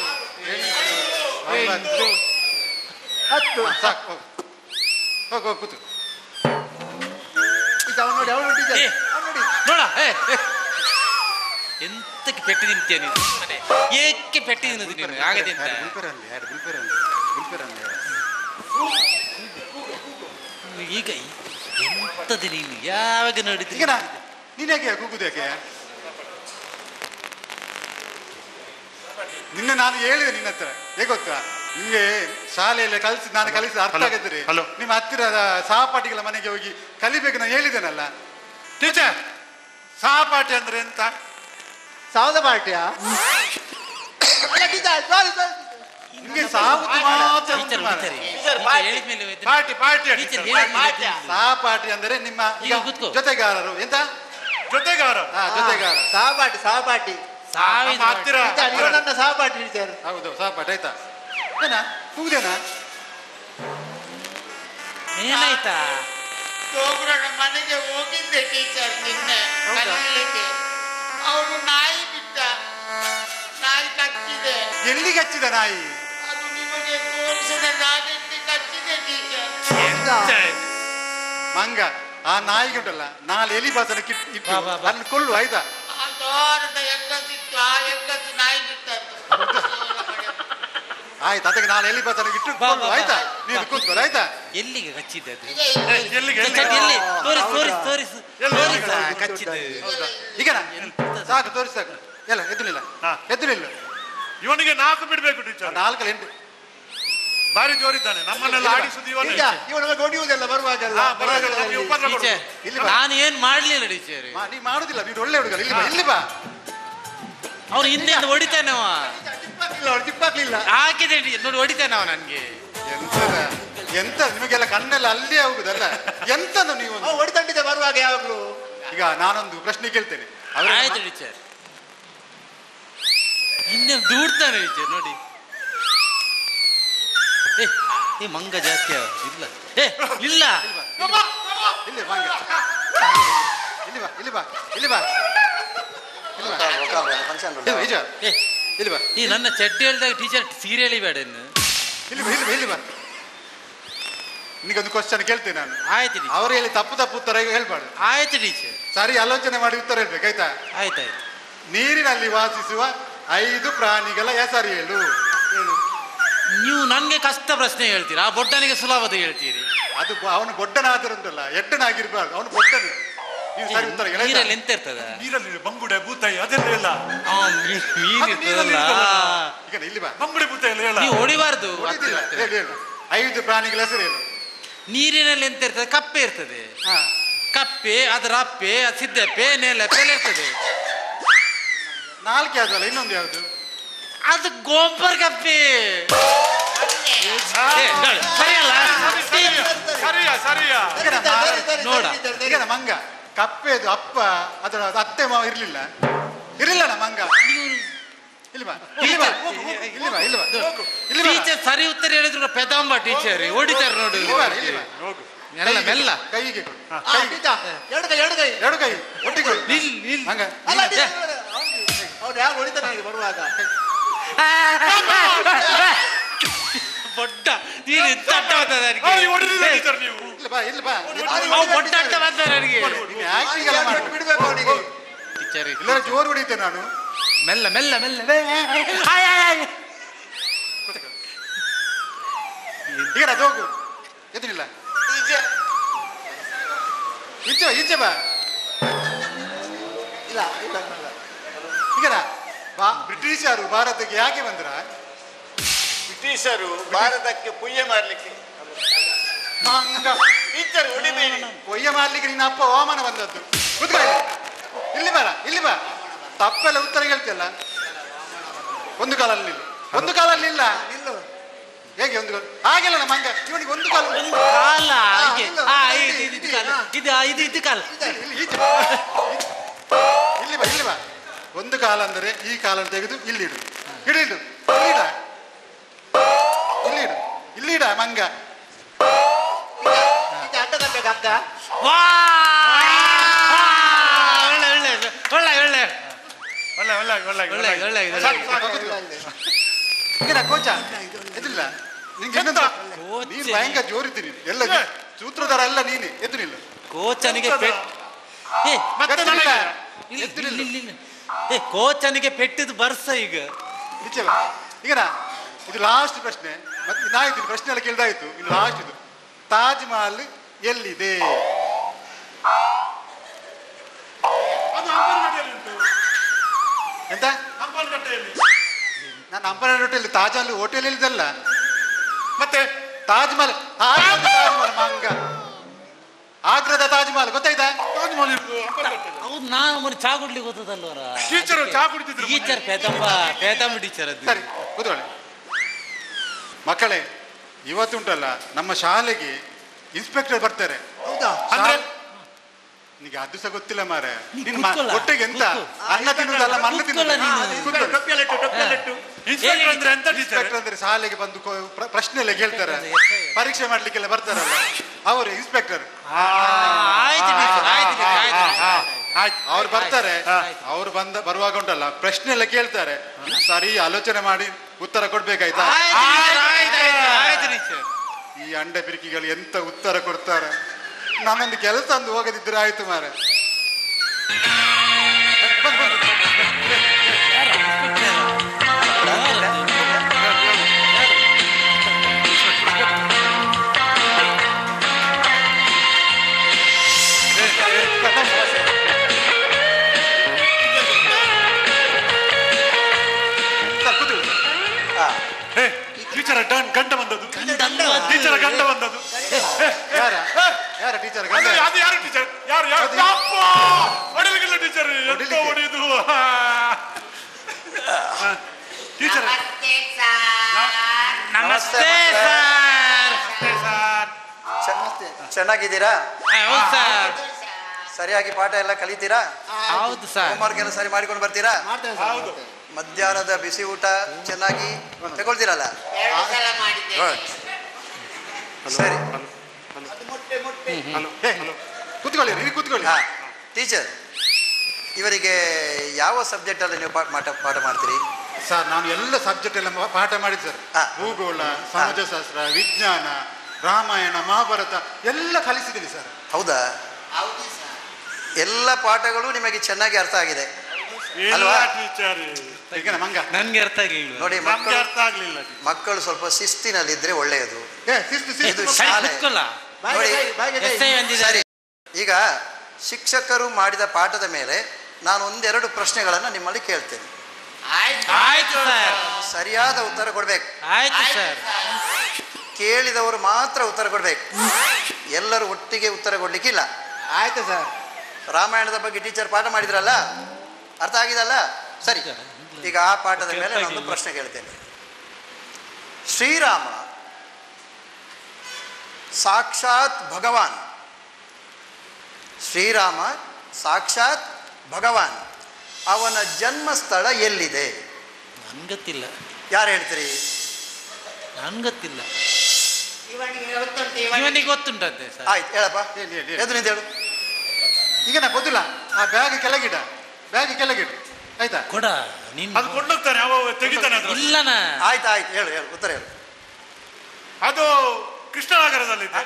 S4: ಎಂಟು
S7: ಹತ್ತು
S5: ಸಾಕು ಹೋಗು ಹೋಗು ಹೋಗು ಕೂತು
S7: ಈಗ ಅವ್ನು ನೋಡಿ ಅವನು ಟೀಚರ್
S4: ಏ.
S7: ಅವ್ನು ನೋಡಿ
S4: ನೋಡ ಏ, ಏ. ಎಂತಕ್ಕೆ ಪೆಟ್ಟು ತಿಂತೀಯ ನೀನು ಅದೇ, ಏಕೆ ಪೆಟ್ಟು ತಿನ್ನೋದು ನೀನು ಆಗದೆ ಅಂತ
S5: ಯಾರು ಗುಲ್ಪೆರ್ ಅಲ್ಲಿ ಯಾರು ಗುಲ್ಪೆರ್ ಅಲ್ಲಿ ಗುಲ್ಪೆರ್ ಅಲ್ಲಿ ಯಾರು?
S4: ಈಗ ಎಂತದ್ದು ನೀನು ಯಾವಾಗ ನೋಡಿದ್ರಿ
S5: ಈಗ ನಾ ನೀನ್ ಯಾಕೆ ಕೂಗುದು ಯಾಕೆ ನಿನ್ನೆ ನಾನು ಹೇಳಿದೆ ನಿನ್ನ ಹತ್ರ ಹೇಗೆ ಗೊತ್ತಾ ನಿಮ್ಗೆ ಶಾಲೆಯಲ್ಲಿ ಕಲಿಸಿ ನಾನು ಕಲಿಸಿದ ಅರ್ಥ
S3: Hello.
S5: ಆಗಿದ್ರೆ
S3: Hello.
S5: ನಿಮ್ಮ ಹತ್ತಿರದ ಸಹಪಾಠಿಗಳ ಮನೆಗೆ ಹೋಗಿ ಕಲಿಬೇಕು ನಾನು ಹೇಳಿದ್ದೇನಲ್ಲ
S3: ಟೀಚರ್ ಸಹಪಾಠಿ ಅಂದ್ರೆ ಎಂತ
S7: ಸಾವದ ಪಾರ್ಟಿಯಾ ಅಲ್ಲ ಟೀಚರ್ ಸಾರಿ ಸಾರಿ
S5: ನಿಮ್ಗೆ ಸಾವು ಮಾತ್ರ ಉಂಟು
S4: ಟೀಚರ್
S5: ಮಾರ್ರೆ.
S4: ಟೀಚರ್ ಹೇಳಿದ್ಮೇಲೆ ಇದು-
S3: ಪಾರ್ಟಿ ಪಾರ್ಟಿ
S4: ಟೀಚರ್
S3: ಟೀಚರ್
S4: ಹೇಳಿದ್ಮೇಲೆ ಇದು-
S5: ಸಹಪಾಠಿ ಅಂದರೆ ನಿಮ್ಮ ಈಗ
S4: ಈಗ ಕೂತ್ಕೋ.
S5: ಜೊತೆಗಾರರು ಎಂತ
S3: ಜೊತೆಗಾರ
S5: ಹಾ ಜೊತೆಗಾರ
S7: ಸಹಪಾಠಿ ಸಹಪಾಠಿ
S4: ಸಾವಿರ
S3: ನಮ್ಮ ಹತ್ತಿರ
S7: ಟೀಚರ್ ನೀವು ನನ್ನ ಸಹಪಾಠಿ ಟೀಚರ್
S5: ಹೌದು ಸಹಪಾಠಿ ಆಯ್ತಾ ಏನ ಕೂಗುದೇನಾ
S4: ಏನಾಯ್ತಾ
S6: ಸೋಗ್ರನ ಮನೆಗೆ ಹೋಗಿದ್ದೆ ಟೀಚರ್ ನಿನ್ನೆ ಕಲೀಲಿಕ್ಕೆ ಅವನು ನಾಯಿ ಬಿಟ್ಟ ನಾಯಿ ಕಚ್ಚಿದೆ
S5: ಎಲ್ಲಿಗೆ ಹಚ್ಚಿದ ನಾಯಿ
S6: ಅದು ನಿಮಗೆ ತೋರಿಸಿದ ನಾಗಕ್ಕೆ ಕಚ್ಚಿದೆ ಟೀಚರ್
S5: ಮಂಗ ಆ ನಾಯಿಗೆ ಉಂಟಲ್ಲ ನಾಳೆ ಎಲಿ ಬಾಸನ ಕಿಟ್ ಇಟ್ಟು
S4: ಬಾ, ಬಾ, ಬಾ.
S5: ಅಲ್ಲಿ ಕೊಲ್ಲು ಆಯ್ತಾ
S6: ಆ ದೋರದ ಹೆಂಗಸಿತ್ತು ಆ ಹೆಂಗಸು ನಾಯಿ ಬಿಟ್ಟದ್ದು
S5: ಆಯ್ತು ಅದಕ್ಕೆ ನಾಳೆ ಎಲಿ ಬಾಸನ ಇಟ್ಟು
S4: ಬಾ,
S5: ಕೊಲ್ಲು
S4: ಬಾ, ಬಾ.
S5: ಆಯ್ತಾ ನೀನು
S4: ಬಾ.
S5: ಕೂತ್ಕೊಳ್ಳ ಆಯ್ತಾ
S4: ಎಲ್ಲಿಗೆ ಕಚ್ಚಿದ್ದದು
S6: ಇದೆ, ಇದೆ.
S3: ಎಲ್ಲಿಗೆ
S4: ಚಟ್
S3: ಎಲ್ಲಿಗೆ
S4: ಎಲ್ಲಿ ತೋರಿಸ್ ತೋರಿಸ್ ತೋರಿಸ್
S3: ಎಲ್ಲಿ?
S4: ತೋರಿಸ ಕಚ್ಚಿದ್ದು
S5: ಈಗ ಸಾಕು ತೋರಿಸಿ ಸಾಕು ಎಲ್ಲ ಎದ್ದುಲಿಲ್ಲ
S3: ಹಾ.
S5: ಎದ್ದುಲಿಲ್ಲ
S3: ಇವನಿಗೆ ನಾಲ್ಕು ಬಿಡ್ಬೇಕು ಟೀಚರ್
S5: ನಾಲ್ಕಲ್ಲಿ ಎಂಟು
S3: ಭಾರಿ ಜೋರಿದ್ದಾನೆ ನಮ್ಮನ್ನೆಲ್ಲ ಆಡಿಸುದು ಇವನೇ
S7: ಟೀಚರ್ ಇವನ ಹೊಡಿಯುವುದೆಲ್ಲ ಬರುವಾಗೆಲ್ಲ
S3: ಹಾ, ಬರುವಾಗ ನಮ್ಗೆ ಉಪದ್ರ ಕೊಡು.
S4: ಟೀಚರ್
S5: ಇಲ್ಲಿ ಬಾ.
S4: ನಾನು ಏನ್ ಮಾಡ್ಲಿಲ್ಲ ಟೀಚರ್
S5: ಮಾ, ನೀ ಮಾಡುದಿಲ್ಲ ನೀನು ಒಳ್ಳೆ ಹುಡುಗ ಇಲ್ಲಿ ಬಾ ಇಲ್ಲಿ ಬಾ
S4: ಅವ್ನು ಹಿಂದೆಂದು ಹೊಡಿತಾನವ
S7: ಜಿಪ್ಪಾಕ್ಲಿಲ್ಲ ಅವ್ರು ಜಿಪ್ಪಾಕ್ಲಿಲ್ಲ
S4: ಹಾಕಿದೆ ಟಿ- ನೋಡಿ ಹೊಡಿತಾನವ ನನ್ಗೆ
S5: ಎಂತದ ಎಂತ ನಿಮಗೆಲ್ಲ ಕಣ್ಣೆಲ್ಲ ಅಲ್ಲೇ ಹೋಗುದಲ್ಲ ಎಂತದ ನೀವು
S7: ಅವ ಹೊಡಿತಂಡಿದ್ದೆ ಬರುವಾಗ ಯಾವಾಗ್ಲೂ
S5: ಈಗ ನಾನೊಂದು ಪ್ರಶ್ನೆ ಕೇಳ್ತೇನೆ ಅವರ
S4: ಆಯ್ತು ಟೀಚರ್ ಇನ್ನೇ ದೂಡ್ತಾನೆ ಟೀಚರ್ ನೋಡಿ ಏ ಏ ಮಂಗ ಜಾಸ್ತಿ ಅವ. ಇಲ್ಲ ಏ ಇಲ್ಲ
S5: ಇಲ್ಲಿ ಬಾ ಹಂಗೆ. ಇಲ್ಲಿ ಬಾ ಇಲ್ಲಿ ಬಾ ಇಲ್ಲಿ ಬಾ ಇಲ್ಲಿ ಬಾ ಇಲ್ಲಿ ಬಾ, ಈಜು.
S4: ಏ
S5: ಇಲ್ಲಿ ಬಾ
S4: ಈ ನನ್ನ ಚಡ್ಡಿ ಹೇಳಿದಾಗ ಟೀಚರ್ ಸೀರೆ ಎಳಿಬೇಡ ಇನ್ನು
S5: ಇಲ್ಲಿ ಬಾ ಇಲ್ಲಿ ಬಾ ಇಲ್ಲಿ ಬಾ ನಿನಗೊಂದು ಕ್ವಶನ್ ಕೇಳ್ತೇನೆ ನಾನು
S4: ಆಯ್ತು ಟೀಚರ್
S5: ಅವರು ಹೇಳಿ ತಪ್ಪು ತಪ್ಪು ಉತ್ತರ ಹೇಳ್ಬಾರ್ದು
S4: ಆಯ್ತು ಟೀಚರ್
S5: ಸರಿ ಆಲೋಚನೆ ಮಾಡಿ ಉತ್ತರ ಹೇಳ್ಬೇಕು ಆಯ್ತಾ
S4: ಆಯ್ತಾಯ್ತು
S5: ನೀರಿನಲ್ಲಿ ವಾಸಿಸುವ ಐದು ಪ್ರಾಣಿಗಳ ಹೆಸರು ಹೇಳು ಹೇಳು
S4: ನೀವು ನನಗೆ ಕಷ್ಟ ಪ್ರಶ್ನೆ ಹೇಳ್ತೀರಾ ಆ ಬೊಡ್ಡನಿಗೆ ಸುಲಭದ ಹೇಳ್ತೀರಿ
S5: ಅದು ಬ- ಅವನು ಬೊಡ್ಡನಾದಿರುಂಟಲ್ಲ ಎಟ್ಟನಾಗಿರ್ಬಾರ್ದು ಅವನು ಬೊಡ್ಡನು ನೀವು ಸರಿ ಉತ್ತರ ಹೇಳು, ಆಯ್ತಾ?
S4: ನೀರಲ್ಲಿ ಎಂತ ಇರ್ತದ
S3: ನೀರಲ್ಲಿ ಬಂಗುಡೆ ಬೂತಾಯಿ ಅದೆಲ್ಲ ಇಲ್ಲ
S4: ಆ, ಮೀ- ಮೀನ್
S5: ಅದು ನೀರಲ್ಲಿ
S4: ಇರ್ತದಲ್ಲ
S5: ಇರ್ತದಲ್ಲ. ಈಗ ಇಲ್ಲಿ ಬಾ
S3: ಬಂಗುಡೆ ಬೂತಾಯಿ ಎಲ್ಲ ಇಲ್ಲ
S4: ನೀವು ಹೊಡಿಬಾರ್ದು
S5: ಹೊಡಿತಿಲ್ಲ. ಹೇಳು ಹೇಳು ಐದು ಪ್ರಾಣಿಗಳ ಹೆಸರು ಹೇಳು
S4: ನೀರಿನಲ್ಲಿ ಎಂತ ಇರ್ತದೆ ಕಪ್ಪೆ ಇರ್ತದೆ
S5: ಹಾ
S4: ಕಪ್ಪೆ ಅದರ ಅಪ್ಪೆ ಅದು ಸಿದ್ದಪ್ಪೆ ನೆಲಪ್ಪೆ ಎಲ್ಲ ಇರ್ತದೆ
S5: ನಾಲ್ಕು ಯಾವ್ದಲ್ಲ ಇನ್ನೊಂದು ಯಾವ್ದು
S4: ಅದು ಗೋಂಬರ್ ಕಪ್ಪೆ ಏ, ನೋಡಿ, ಸರಿಯಲ್ಲ
S3: ಸರಿಯಾ ಸರಿಯಾ
S5: ಈಗ ನಮ್ಮ
S7: ಸರಿ, ಸರಿ,
S4: ನೋಡ.
S7: ಸರಿ, ಸರಿ, ಸರಿ.
S5: ಈಗ ನಮ್ಮ ಮಂಗ ಕಪ್ಪೆದು ಅಪ್ಪ ಅದರ ಅತ್ತೆ ಮಾವ ಇರ್ಲಿಲ್ಲ ಇರ್ಲಿಲ್ಲ ನಮ್ಮ ಮಂಗ ಇಲ್ಲಿ ಬಾ ಇಲ್ಲಿ ಬಾ ಇಲ್ಲಿ ಬಾ ಇಲ್ಲಿ ಬಾ ಇಲ್ಲಿ ಬಾ
S4: ಟೀಚರ್ ಸರಿ ಉತ್ತರ ಹೇಳಿದ್ರು ಪೆದಂಬ ಟೀಚರ್ ಹೊಡಿತಾರೆ ನೋಡು
S5: ಇಲ್ಲಿ ಬಾ, ಇಲ್ಲಿ ಬಾ.
S3: ಹೋಗು
S4: ಮೆಲ್ಲ ಮೆಲ್ಲ
S5: ಕೈಗೆ ಕೊಡು.
S7: ಆ, ಟೀಚರ್, ಎರಡು ಕೈ ಎರಡು ಕೈ
S5: ಎರಡು ಕೈ ಒಟ್ಟಿಗೆ ಕೊಡು.
S4: ನಿಲ್ ನಿಲ್
S5: ಹಂಗ
S7: ಅಲ್ಲ ಟೀಚರ್, ಅವ್ನು- ಅವ್ನು ಯಾರು ಹೊಡಿತಾನೆ ನನಗೆ ಬರುವಾಗ
S4: ಬೊಡ್ಡ ನೀನು ಎಂತ ಅಡ್ಡ ಬಂದ
S3: ಅವ್ರಿಗೆ ಹೊಡೆದಿಲ್ಲ
S4: ನನಗೆ
S3: ಟೀಚರ್ ನೀವು
S5: ಇಲ್ಲಿ ಬಾ ಇಲ್ಲಿ ಬಾ
S4: ಅವ್ ಬೊಡ್ಡ ಅಡ್ಡ ಬಂದ ನನಗೆ
S5: ನೀನು acting ಎಲ್ಲ ಮಾಡು.
S7: ಬಿಡ್ಬೇಕು ಅವನಿಗೆ
S4: ಟೀಚರ್
S5: ಇಲ್ಲರ ಜೋರು ಹೊಡಿತೆ ನಾನು
S4: ಮೆಲ್ಲ ಮೆಲ್ಲ ಮೆಲ್ಲ ಆಯ್, ಆಯ್, ಆಯ್.
S5: ಈಗ ಅದು ಹೋಗು ಎದುರಿಲ್ಲ ಈಚೆ ಬಾ, ಈಚೆ ಬಾ
S7: ಇಲ್ಲ ಇಲ್ಲ ಇಲ್ಲ.
S5: ಈಗ ಬಾ ಬ್ರಿಟಿಷರು ಭಾರತಕ್ಕೆ ಯಾಕೆ ಬಂದ್ರ
S8: ಬ್ರಿಟಿಷರು ಭಾರತಕ್ಕೆ ಪುಯ್ಯ ಮಾಡ್ಲಿಕ್ಕೆ
S5: ಮಂಗ
S8: ಟೀಚರ್ ಹೊಡಿಬೇಡಿ
S5: ಕೊಯ್ಯ ಮಾಡ್ಲಿಕ್ಕೆ ನಿನ್ನ ಅಪ್ಪ ವಾಮನ ಬಂದದ್ದು ಕೂತ್ಕೊ ಇಲ್ಲಿ. ಇಲ್ಲಿ ಬರ ಇಲ್ಲಿ ಬಾ ತಪ್ಪೆಲ್ಲ ಉತ್ತರ ಹೇಳ್ತಿಯಲ್ಲ ಒಂದು ಕಾಲಲ್ಲಿ ನಿಲ್ಲು. ಒಂದು ಕಾಲಲ್ಲಿ ಇಲ್ಲ
S7: ನಿಲ್ಲು
S5: ಹೇಗೆ ಒಂದು ಕಾಲ ಹಾಗೆಲ್ಲ ನಮ್ಮ ಮಂಗ ಇವನಿಗೆ ಒಂದು ಕಾಲ
S4: ಒಂದು ಕಾಲ ಹೀಗೆ.
S7: ಇಲ್ಲ,
S4: ಆ,
S7: ಇಲ್ಲ,
S4: ಇದು ಇದು
S7: ಇದು,
S4: ಕಾಲ
S7: ಹಾ.
S4: ಇದು ಆ, ಇದು ಇದು ಕಾಲ
S5: ಇಲ್ಲಿ, ಇಲ್ಲಿ, ಈಚೆ ಬಾ. ಇಲ್ಲಿ ಬಾ ಇಲ್ಲಿ ಬಾ ಒಂದು ಕಾಲ ಅಂದರೆ ಈ ಕಾಲನ್ನು ತೆಗೆದು ಇಲ್ಲಿಡು ಇಡಿಡು ಇಲ್ಲಿಡ ಇಲ್ಲಿಡು ಇಲ್ಲಿಡ ಮಂಗ
S7: ಟೀಚರ್, ಅಡ್ಡ ತರ್ಬೇಕು ಅಡ್ಡ
S4: ವಾ ಒಳ್ಳೆ ಒಳ್ಳೆ ಒಳ್ಳೆ ಒಳ್ಳೆ
S3: ಒಳ್ಳೆ ಒಳ್ಳೆ ಒಳ್ಳೆ
S4: ಒಳ್ಳೆ ಒಳ್ಳೆ ಒಳ್ಳೆ
S3: ಸಾಕು, ಸಾಕು.
S5: ಈಗ ಕೋಚ ಎದುರಿಲ್ಲ ನಿಂಗೆ ಇನ್ನೊಂದು
S4: ಕೋಚ್
S5: ನೀನು ಭಯಂಕರ ಜೋರಿದ್ದೀನಿ ಎಲ್ಲ
S3: ಏ.
S5: ಸೂತ್ರಧಾರ ಎಲ್ಲ ನೀನೆ ಎದುರಿಲ್ಲ
S4: ಕೋಚನಿಗೆ ಪೆಟ್ ಏ
S3: ಮತ್ತೆ
S5: ಎದ್ರಿಲ್ಲ.
S3: ನನಗೆ
S4: ಇಲ್ಲಿ, ಇಲ್ಲಿ, ಇಲ್ಲಿ, ಇಲ್ಲಿ. ಏ ಕೋಚನಿಗೆ ಪೆಟ್ಟಿದ್ದು ಬರ್ಸ ಈಗ
S5: ಈಚೆ ಬಾ. ಈಗ ನಾ ಇದು ಲಾಸ್ಟ್ ಪ್ರಶ್ನೆ ಮತ್ತೆ ಇನ್ನಾಯ್ತು ಇದು ಪ್ರಶ್ನೆ ಎಲ್ಲ ಕೇಳ್ದಾಯ್ತು ಇನ್ನು ಲಾಸ್ಟ್ ಇದು ತಾಜ್ ಮಹಲ್ ಎಲ್ಲಿದೆ
S3: ಅದು ಹಂಪನಕಟ್ಟೆಯಲ್ಲಿ ಉಂಟು
S5: ಎಂತ
S3: ಹಂಪನಕಟ್ಟೆಯಲ್ಲಿ
S5: ನಾನು ಅಂಬರ ಹೋಟೆಲ್ ತಾಜ್ ಮಹಲ್ ಹೋಟೆಲ್ ಇಲ್ದಲ್ಲ
S3: ಮತ್ತೆ
S5: ತಾಜ್ ಮಹಲ್ ಹಾಗೆ ಒಂದು ತಾಜ್ ಮಹಲ್ ಮಂಗ ಆಗ್ರದ ತಾಜ್ ಮಹಲ್ ಗೊತ್ತಾಯ್ತಾ
S3: ತಾಜ್ಮಹಲ್ ಇರೋದು ಅಂಬರ್ಘಟ್ಟದಲ್ಲಿ.
S4: ಹೌದು ನಾನು ಮೊನ್ನೆ ಚಾ ಕುಡ್ಲಿಕ್ಕೆ ಗೊತ್ತದಲ್ವರ
S3: ಟೀಚರ್ ಚಾ ಕುಡಿತಿದ್ರು
S4: ಟೀಚರ್ ಪೇತಂಬ ಪೇತಂಬ ಟೀಚರ್ ಅದು
S5: ಸರಿ ಕೂತ್ಕೊಳ್ಳಿ ಮಕ್ಕಳೇ ಇವತ್ತುಂಟಲ್ಲ ನಮ್ಮ ಶಾಲೆಗೆ ಇನ್ಸ್ಪೆಕ್ಟರ್ ಬರ್ತಾರೆ
S7: ಹೌದಾ
S3: ಅಂದ್ರೆ
S5: ನಿನಗೆ ಅದು ಸಹ ಗೊತ್ತಿಲ್ಲ ಮಾರೆ
S4: ನೀ
S5: ನಿನ್ ಮ-
S4: ಕೂತ್ಕೊಳ್ಳ,
S5: ಹೊಟ್ಟೆಗೆ ಎಂತ
S4: ಕೂತ್ಕೊ.
S5: ಅನ್ನ ತಿನ್ನುವುದಲ್ಲ ಮಣ್ಣು
S4: ಕೂತ್ಕೊಳ್ಳ
S5: ತಿನ್ನುವುದಲ್ಲ
S4: ನೀನು.
S5: ಕೂತ್ಕೊಳ್ಳಿ.
S3: ಟೊಪ್ಪಿಯಲ್ಲಿಟ್ಟು ಟೊಪ್ಪಿಯಲ್ಲಿಟ್ಟು ಇನ್ಸ್ಪೆಕ್ಟರ್ ಅಂದ್ರೆ ಎಂತ ಟೀಚರ್
S5: ಇನ್ಸ್ಪೆಕ್ಟರ್ ಅಂದ್ರೆ ಶಾಲೆಗೆ ಬಂದು ಕೊ- ಪ್ರ- ಪ್ರಶ್ನೆ ಎಲ್ಲ ಕೇಳ್ತಾರೆ
S4: Inspector ಅಂದ್ರೆ
S5: ಪರೀಕ್ಷೆ ಮಾಡ್ಲಿಕ್ಕೆಲ್ಲ ಬರ್ತಾರಲ್ಲ ಅವರು ಇನ್ಸ್ಪೆಕ್ಟರ್
S4: ಆಯ್ತು ಟೀಚರ್ ಆಯ್ತು ಟೀಚರ್ ಆಯ್ತು
S5: ಆಯ್ತು ಅವ್ರು ಬರ್ತಾರೆ ಅವ್ರು ಬಂದ ಬರುವಾಗ ಉಂಟಲ್ಲ ಪ್ರಶ್ನೆ ಎಲ್ಲ ಕೇಳ್ತಾರೆ ಸರಿ ಆಲೋಚನೆ ಮಾಡಿ ಉತ್ತರ ಕೊಡ್ಬೇಕಾಯ್ತಾ
S4: ಆಯ್ತು ಟೀಚರ್, ಆಯ್ತು ಆಯ್ತು ಆಯ್ತು ಟೀಚರ್
S5: ಈ ಅಂಡೆ ಪಿರಿಕಿಗಳು ಎಂತ ಉತ್ತರ ಕೊಡ್ತಾರೆ ನಾನೊಂದು ಕೆಲಸ ಅಂದು ಹೋಗದಿದ್ರೆ ಆಯ್ತು ಮಾರೆ ಬಂದ್ ಬಂದ್ ಬಂದ್. ಸರ್, ಕೂತ್ಕೊಳ್ಳಿ.
S3: ಏ ಟೀಚರ್ ಗಂಟ ಬಂದದ್ದು ಟೀಚರ್ ಗಂಟ ಬಂದದ್ದು
S5: ಯಾರ ಯಾರ ಟೀಚರ್
S3: ಅದು ಅದು ಯಾರು ಟೀಚರ್ ಯಾರು ಯಾರು
S5: ಅದು-
S3: ಅಪ್ಪ! ಹೊಡಿಲಿಕ್ಕಿಲ್ಲ ಟೀಚರ್ ಎಂತ
S5: ಹೊಡಿಲಿಕ್ಕೆ?
S3: ಹೊಡಿದು ಟೀಚರ್
S6: ನಮಸ್ತೆ ಸರ್
S4: ನಮಸ್ತೆ ಸರ್
S3: ಸರ್
S9: ಚೆನ್ನಾಗಿದ್ದೀರಾ
S4: ಹೌದು ಸರ್
S9: ಸರಿಯಾಗಿ ಪಾಠ ಎಲ್ಲ ಕಲಿತೀರಾ
S4: ಹೌದು ಸರ್
S9: ಹೋಮ್ವರ್ಕ್ ಎಲ್ಲ ಸರಿ ಮಾಡಿಕೊಂಡು ಬರ್ತೀರಾ
S7: ಮಾಡ್ತೇನೆ ಸರ್
S3: ಹೌದು
S9: ಮಧ್ಯಾಹ್ನದ ಬಿಸಿ ಊಟ ಚೆನ್ನಾಗಿ ತಗೊಳ್ತೀರಲ್ಲ
S6: ಎರಡು ಸಲ ಮಾಡಿದ್ದೇನೆ
S9: ಸರಿ
S5: ಹಲೋ ಹೇ ಕೂತ್ಕೊಳ್ಳಿ ನೀವು ಕೂತ್ಕೊಳ್ಳಿ
S9: ಹಾ ಟೀಚರ್ ಇವರಿಗೆ ಯಾವ ಸಬ್ಜೆಕ್ಟಲ್ಲಿ ನೀವು ಪಾಠ ಪಾಠ ಪಾಠ ಮಾಡ್ತೀರಿ
S5: ಸರ್ ನಾನು ಎಲ್ಲ ಸಬ್ಜೆಕ್ಟ್ ಎಲ್ಲ ಮ- ಪಾಠ ಮಾಡಿದ್ದು ಸರ್
S9: ಹಾ.
S5: ಭೂಗೋಳ ಸಮಾಜಶಾಸ್ತ್ರ ವಿಜ್ಞಾನ ರಾಮಾಯಣ ಮಹಾಭಾರತ ಎಲ್ಲ ಕಲಿಸಿದ್ದೀನಿ ಸರ್
S9: ಹೌದಾ
S6: ಹೌದು ಸರ್
S9: ಎಲ್ಲ ಪಾಠಗಳು ನಿಮಗೆ ಚೆನ್ನಾಗಿ ಅರ್ಥ ಆಗಿದೆ
S3: ಇಲ್ಲ
S9: ಅಲ್ವಾ?
S3: ಟೀಚರ್
S5: ಈಗ ಮಂಗ
S4: ನನ್ಗೆ ಅರ್ಥ ಆಗ್ಲಿಲ್ಲ
S9: ನೋಡಿ
S3: ನಮ್ಗೆ
S9: ಮಕ್ಕಳು
S3: ಅರ್ಥ ಆಗ್ಲಿಲ್ಲ teacher.
S9: ಮಕ್ಕಳು ಸ್ವಲ್ಪ ಶಿಸ್ತಿನಲ್ಲಿದ್ರೆ ಒಳ್ಳೆಯದು
S5: ಏ ಶಿಸ್ತು
S9: ಇದು
S5: ಶಿಸ್ತು
S4: ಸರಿ
S9: ಶಾಲೆ
S4: ಕೂತ್ಕೊಳ್ಳ
S7: ಬಾಯಿಗೆ
S9: ನೋಡಿ,
S7: ಕೈ, ಬಾಯಿಗೆ ಕೈ.
S4: ಎಸ್ ಐ ಬಂದಿದ್ದಾರೆ
S9: ಸರಿ ಈಗ ಶಿಕ್ಷಕರು ಮಾಡಿದ ಪಾಠದ ಮೇಲೆ ನಾನು ಒಂದೆರಡು ಪ್ರಶ್ನೆಗಳನ್ನು ನಿಮ್ಮಲ್ಲಿ ಕೇಳ್ತೇನೆ
S6: ಆಯ್ತು
S4: ಆಯ್ತು ಸರ್
S9: ಸರಿಯಾದ ಉತ್ತರ ಕೊಡ್ಬೇಕು
S4: ಆಯ್ತು
S6: ಆಯ್ತು
S4: ಸರ್
S6: ಸರ್
S9: ಕೇಳಿದವರು ಮಾತ್ರ ಉತ್ತರ ಕೊಡ್ಬೇಕು ಎಲ್ಲರೂ ಒಟ್ಟಿಗೆ ಉತ್ತರ ಕೊಡ್ಲಿಕ್ಕಿಲ್ಲ
S7: ಆಯ್ತು ಸರ್
S9: ರಾಮಾಯಣದ ಬಗ್ಗೆ ಟೀಚರ್ ಪಾಠ ಮಾಡಿದ್ರಲ್ಲ ಅರ್ಥ ಆಗಿದಲ್ಲ ಸರಿ ಈಗ ಆ ಪಾಠದ ಮೇಲೆ ನಾನೊಂದು ಪ್ರಶ್ನೆ ಕೇಳ್ತೇನೆ ಶ್ರೀರಾಮ ಸಾಕ್ಷಾತ್ ಭಗವಾನ್ ಶ್ರೀರಾಮ ಸಾಕ್ಷಾತ್ ಭಗವಾನ್ ಅವನ ಜನ್ಮಸ್ಥಳ ಎಲ್ಲಿದೆ
S4: ನನ್ಗೊತ್ತಿಲ್ಲ
S9: ಯಾರು ಹೇಳ್ತೀರಿ
S4: ನನ್ಗೊತ್ತಿಲ್ಲ
S6: ಇವನಿಗೆ ಗೊತ್ತುಂಟು ಇವನಿಗೆ
S4: ಇವನಿಗೆ ಗೊತ್ತುಂಟಂತೆ ಸರ್
S9: ಆಯ್ತು ಹೇಳಪ್ಪ
S5: ಹೇಳಿ, ಹೇಳಿ, ಹೇಳಿ.
S9: ಎದು ನಿಂತು ಹೇಳು
S5: ಈಗ ನಾ ಬದುಲ ಆ ಬ್ಯಾಗ್ ಕೆಳಗಿಡ ಬ್ಯಾಗ್ ಕೆಳಗಿಡ ಆಯ್ತಾ
S4: ಕೊಡ ನೀನ್
S3: ಅದು ಕೊಂಡೋಗ್ತಾನೆ ಅವ ತೆಗಿತಾನೆ ಅದ್ರ
S4: ಇಲ್ಲನ
S9: ಆಯ್ತು ಆಯ್ತು ಹೇಳು ಹೇಳು ಉತ್ತರ ಹೇಳು
S3: ಅದು ಕೃಷ್ಣನಗರದಲ್ಲಿದೆ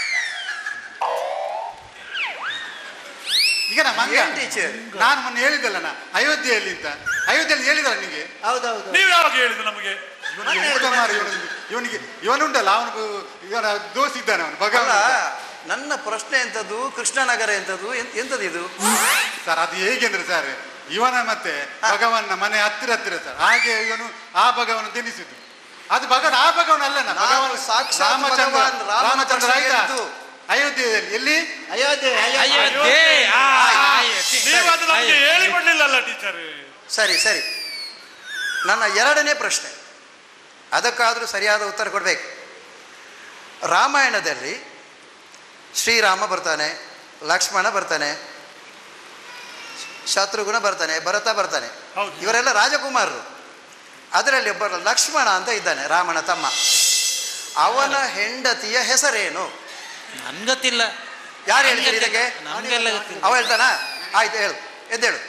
S5: ಈಗ ನಾ ಮಂಗ
S9: ಏನ್ ಟೀಚರ್
S5: ನಾನು ಮೊನ್ನೆ ಹೇಳಿದ್ದಲ್ಲ ನಾ ಅಯೋಧ್ಯೆಯಲ್ಲಿ ಅಂತ ಅಯೋಧ್ಯೆಯಲ್ಲಿ ಹೇಳಿದಲ್ಲ ನಿಮಗೆ
S7: ಹೌದೌದು
S3: ನೀವು ಯಾವಾಗ ಹೇಳಿದ್ದು ನಮಗೆ
S5: ಇವನಿಗೆ ಎಂತ ಮಾರ್ರೆ ಇವನಿಗೆ ಇವನಿಗೆ ಇವನುಂಟಲ್ಲ ಅವನಿಗೂ ಇವನ ದೋಸ್ ಇದ್ದಾನೆ ಅವನು
S9: ಅಲ್ಲ
S5: ಭಗವಾನ್
S9: ನನ್ನ ಪ್ರಶ್ನೆ ಎಂಥದ್ದು ಕೃಷ್ಣನಗರ ಎಂಥದ್ದು ಎಂತ- ಎಂಥದ್ದು ಇದು
S5: ಸರ್ ಅದು ಹೇಗೆಂದ್ರೆ ಸರ್ ಇವನ ಮತ್ತೆ ಭಗವನ್ನ ಮನೆ ಹತ್ತಿರ ಹತ್ತಿರ ಸರ್ ಹಾಗೆ ಇವನು ಆ ಭಗವನ ತಿನ್ನಿಸಿದ್ದು ಅದು ಭಗವಾನ್ ಆ ಭಗವಾನ್ ಅಲ್ಲನ
S9: ನಾನು
S5: ಭಗವಾನ್
S9: ಸಾಕ್ಷಾತ್
S5: ರಾಮಚಂದ್ರ
S9: ಭಗವಾನ್ ರಾಮನ
S5: ರಾಮಚಂದ್ರ
S9: ಪ್ರಶ್ನೆ
S5: ಆಯ್ತಾ
S9: ಹೇಳಿದ್ದು.
S5: ಅಯೋಧ್ಯೆಯಲ್ಲಿ ಎಲ್ಲಿ
S7: ಅಯೋಧ್ಯೆ ಅಯೋಧ್ಯೆ
S4: ಅಯೋಧ್ಯೆ ಆ, ಅಯೋಧ್ಯೆ.
S3: ನೀವು ಅದು ನಮ್ಗೆ
S4: ಅಯೋಧ್ಯೆ.
S3: ಹೇಳಿ ಕೊಡ್ಲಿಲ್ಲಲ್ಲ ಟೀಚರ್
S9: ಸರಿ ಸರಿ ನನ್ನ ಎರಡನೇ ಪ್ರಶ್ನೆ ಅದಕ್ಕಾದರೂ ಸರಿಯಾದ ಉತ್ತರ ಕೊಡಬೇಕು ರಾಮಾಯಣದಲ್ಲಿ ಶ್ರೀರಾಮ ಬರ್ತಾನೆ ಲಕ್ಷ್ಮಣ ಬರ್ತಾನೆ ಶತ್ರುಘ್ನ ಬರ್ತಾನೆ ಭರತ ಬರ್ತಾನೆ
S3: ಹೌದು.
S9: ಇವರೆಲ್ಲ ರಾಜಕುಮಾರರು ಅದರಲ್ಲಿ ಒಬ್ಬ ಲಕ್ಷ್ಮಣ ಅಂತ ಇದ್ದಾನೆ ರಾಮನ ತಮ್ಮ ಅವನ ಹೆಂಡತಿಯ ಹೆಸರೇನು
S4: ನನ್ಗೊತ್ತಿಲ್ಲ
S9: ಯಾರು ಹೇಳ್ತೀರಿ ಇದಕ್ಕೆ
S4: ನಮ್ಗೆಲ್ಲ ಗೊತ್ತಿಲ್ಲ
S9: ಅವ ಹೇಳ್ತಾನ ಆಯ್ತು ಹೇಳು ಎದ್ದೇಳು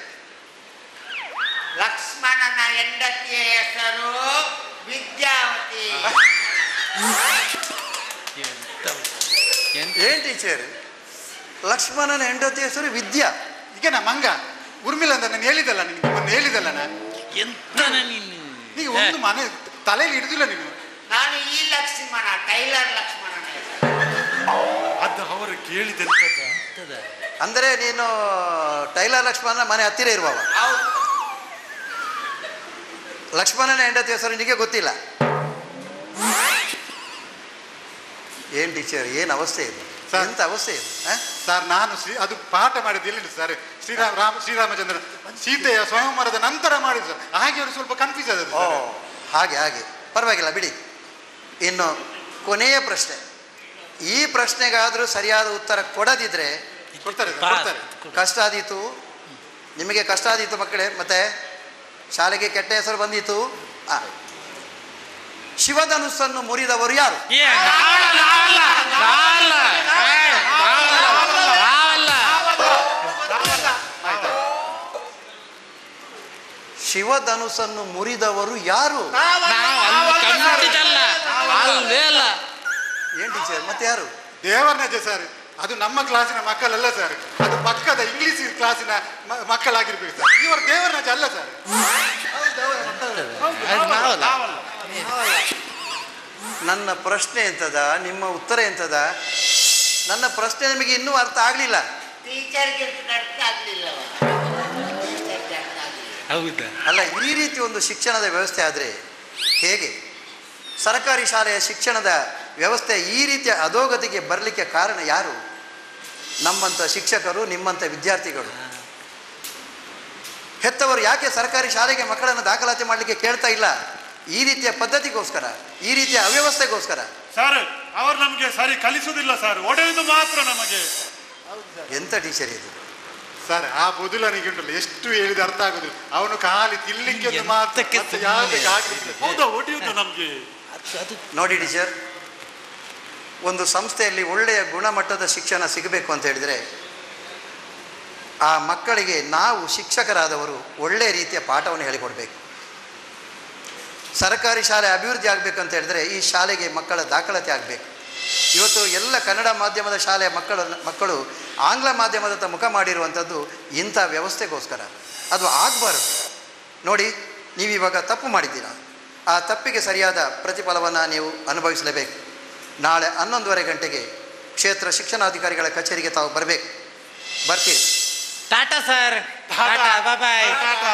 S6: ಲಕ್ಷ್ಮಣನ ಹೆಂಡತಿಯ ಹೆಸರು ವಿದ್ಯಾವತಿ
S4: ಎಂತ ಎಂತ
S9: ಏನ್ ಟೀಚರ್ ಲಕ್ಷ್ಮಣನ ಹೆಂಡತಿ ಹೆಸರು ವಿದ್ಯಾ
S5: ಈಗ ನಾ ಮಂಗ ಉರ್ಮಿಲ್ಲ ಅಂತ ನಾನು ಹೇಳಿದಲ್ಲ ನಿನಗೆ ಮೊನ್ನೆ ಹೇಳಿದಲ್ಲ ನಾನು
S4: ಎಂತನ ನೀನು
S5: ಈಗ ಒಂದು ಮನೆ ತಲೆಯಲ್ಲಿ ಹಿಡಿದಿಲ್ಲ ನೀನು
S6: ನಾನು ಈ ಲಕ್ಷ್ಮಣ ಟೈಲರ್ ಲಕ್ಷ್ಮಣನ ಹೆಸರು
S3: ಅದು ಅವರು ಕೇಳಿದಂತದ್ದು
S4: ಎಂತದ?
S9: ಅಂದರೆ ನೀನು ಟೈಲರ್ ಲಕ್ಷ್ಮಣನ ಮನೆ ಹತ್ತಿರ ಇರುವವ
S6: ಹೌದು
S9: ಲಕ್ಷ್ಮಣನ ಹೆಂಡತಿ ಹೆಸರು ನಿನಗೆ ಗೊತ್ತಿಲ್ಲ ಏನ್ ಟೀಚರ್ ಏನು ಅವಸ್ಥೆ ಇದು
S5: ಸರ್.
S9: ಎಂತ ಅವಸ್ಥೆ ಇದು ಆ?
S5: ಸರ್ ನಾನು ಶ್ರೀ ಅದು ಪಾಠ ಮಾಡಿದ್ದು ಎಲ್ಲಿ ಸರ್ ಶ್ರೀರಾಮ ರಾಮ ಶ್ರೀರಾಮಚಂದ್ರ ಸೀತೆಯ ಸ್ವಯಂವರದ ನಂತರ ಮಾಡಿದ್ದು ಸರ್ ಹಾಗೆ ಅವರು ಸ್ವಲ್ಪ ಕನ್ಫ್ಯೂಸ್ ಆದದ್ದು
S9: ಓ
S5: ಸರ್.
S9: ಹಾಗೆ ಹಾಗೆ ಪರವಾಗಿಲ್ಲ ಬಿಡಿ ಇನ್ನು ಕೊನೆಯ ಪ್ರಶ್ನೆ ಈ ಪ್ರಶ್ನೆಗಾದರೂ ಸರಿಯಾದ ಉತ್ತರ ಕೊಡದಿದ್ರೆ
S5: ಕೊಡ್ತಾರೆ ಸರ್, ಕೊಡ್ತಾರೆ
S9: ಕಷ್ಟ ಆದೀತು ನಿಮಗೆ ಕಷ್ಟ ಆದೀತು ಮಕ್ಕಳೇ ಮತ್ತೆ ಶಾಲೆಗೆ ಕೆಟ್ಟ ಹೆಸರು ಬಂದಿತ್ತು ಆ. ಶಿವಧನುಸ್ಸನ್ನು ಮುರಿದವರು ಯಾರು
S4: ಏ ನಾವಲ್ಲ ನಾವಲ್ಲ ನಾವಲ್ಲ ಏ, ನಾವಲ್ಲ ನಾವಲ್ಲ
S9: ಶಿವಧನುಸ್ಸನ್ನು ಮುರಿದವರು ಯಾರು
S4: ನಾವು ಅಲ್ಲಿ ಖಂಡಿತಲ್ಲ ಅಲ್ಲೇ ಅಲ್ಲ
S9: ಏನ್ ಟೀಚರ್ ಮತ್ತೆ ಯಾರು
S5: ದೇವರ್ನಜ ಸರ್ ಅದು ನಮ್ಮ ಕ್ಲಾಸಿನ ಮಕ್ಕಳಲ್ಲ ಸರ್ ಅದು ಪಕ್ಕದ ಇಂಗ್ಲಿಷ್ ಕ್ಲಾಸಿನ ಮ- ಮಕ್ಕಳಾಗಿರ್ಬೇಕು ಸರ್ ಇವರು ದೇವರ್ನಜ ಅಲ್ಲ ಸರ್
S4: ಅದು ನಾವಲ್ಲ
S9: ನನ್ನ ಪ್ರಶ್ನೆ ಎಂತದ ನಿಮ್ಮ ಉತ್ತರ ಎಂತದ ನನ್ನ ಪ್ರಶ್ನೆ ನಿಮಗೆ ಇನ್ನೂ ಅರ್ಥ ಆಗಲಿಲ್ಲ
S6: ಟೀಚರ್ಗೆ ಅರ್ಥ ಆಗ್ಲಿಲ್ಲವ ಟೀಚರ್ಗೆ ಅರ್ಥ ಆಗ್ಲಿಲ್ಲ
S4: ಹೌದಾ
S9: ಅಲ್ಲ ಈ ರೀತಿ ಒಂದು ಶಿಕ್ಷಣದ ವ್ಯವಸ್ಥೆ ಆದರೆ ಹೇಗೆ ಸರ್ಕಾರಿ ಶಾಲೆಯ ಶಿಕ್ಷಣದ ವ್ಯವಸ್ಥೆ ಈ ರೀತಿಯ ಅಧೋಗತಿಗೆ ಬರಲಿಕ್ಕೆ ಕಾರಣ ಯಾರು ನಮ್ಮಂಥ ಶಿಕ್ಷಕರು ನಿಮ್ಮಂಥ ವಿದ್ಯಾರ್ಥಿಗಳು ಹೆತ್ತವರು ಯಾಕೆ ಸರ್ಕಾರಿ ಶಾಲೆಗೆ ಮಕ್ಕಳನ್ನು ದಾಖಲಾತಿ ಮಾಡಲಿಕ್ಕೆ ಕೇಳ್ತಾ ಇಲ್ಲ ಈ ರೀತಿಯ ಪದ್ಧತಿಗೋಸ್ಕರ ಈ ರೀತಿಯ ಅವ್ಯವಸ್ಥೆಗೋಸ್ಕರ
S3: ಸರ್ ಅವರು ನಮಗೆ ಸರಿ ಕಲಿಸುವುದಿಲ್ಲ ಸರ್ ಒಡೆಯುವುದು ಮಾತ್ರ ನಮಗೆ
S9: ಎಂಥ ಟೀಚರ್ ಇದು
S5: ಸರ್ ಆ ಬುದುಲನಿಗೆ ಉಂಟಲ್ಲ ಎಷ್ಟು ಹೇಳಿದ ಅರ್ಥ ಆಗುದಿಲ್ಲ ಅವನು ಖಾಲಿ ತಿನ್ಲಿಕ್ಕೆ ಒಂದು ಮಾತ್ರ
S4: ಎಂತಕ್ಕೆ
S5: ಮತ್ತೆ
S4: ಸುಮ್ಮನೆ?
S5: ಯಾವುದಕ್ಕೆ ಆಗ್ಲಿಕ್ಕಿಲ್ಲ.
S3: ಹೌದಾ ಒಡೆಯುವುದು ನಮಗೆ
S9: ನೋಡಿ ಟೀಚರ್ ಒಂದು ಸಂಸ್ಥೆಯಲ್ಲಿ ಒಳ್ಳೆಯ ಗುಣಮಟ್ಟದ ಶಿಕ್ಷಣ ಸಿಗಬೇಕು ಅಂತ ಹೇಳಿದರೆ ಆ ಮಕ್ಕಳಿಗೆ ನಾವು ಶಿಕ್ಷಕರಾದವರು ಒಳ್ಳೆಯ ರೀತಿಯ ಪಾಠವನ್ನು ಹೇಳಿಕೊಡ್ಬೇಕು ಸರ್ಕಾರಿ ಶಾಲೆ ಅಭಿವೃದ್ಧಿ ಆಗಬೇಕಂತ ಹೇಳಿದರೆ ಈ ಶಾಲೆಗೆ ಮಕ್ಕಳ ದಾಖಲಾತಿ ಆಗಬೇಕು ಇವತ್ತು ಎಲ್ಲ ಕನ್ನಡ ಮಾಧ್ಯಮದ ಶಾಲೆಯ ಮಕ್ಕಳು ಮಕ್ಕಳು ಆಂಗ್ಲ ಮಾಧ್ಯಮದತ್ತ ಮುಖ ಮಾಡಿರುವಂಥದ್ದು ಇಂಥ ವ್ಯವಸ್ಥೆಗೋಸ್ಕರ ಅದು ಆಗಬಾರದು ನೋಡಿ ನೀವು ಇವಾಗ ತಪ್ಪು ಮಾಡಿದ್ದೀರಾ ಆ ತಪ್ಪಿಗೆ ಸರಿಯಾದ ಪ್ರತಿಫಲವನ್ನು ನೀವು ಅನುಭವಿಸಲೇಬೇಕು ನಾಳೆ ಹನ್ನೊಂದುವರೆ ಗಂಟೆಗೆ ಕ್ಷೇತ್ರ ಶಿಕ್ಷಣಾಧಿಕಾರಿಗಳ ಕಚೇರಿಗೆ ತಾವು ಬರಬೇಕು ಬರ್ತೀರಿ
S4: ಟಾಟಾ ಸರ್ ಟಾಟಾ ಬಾಯ್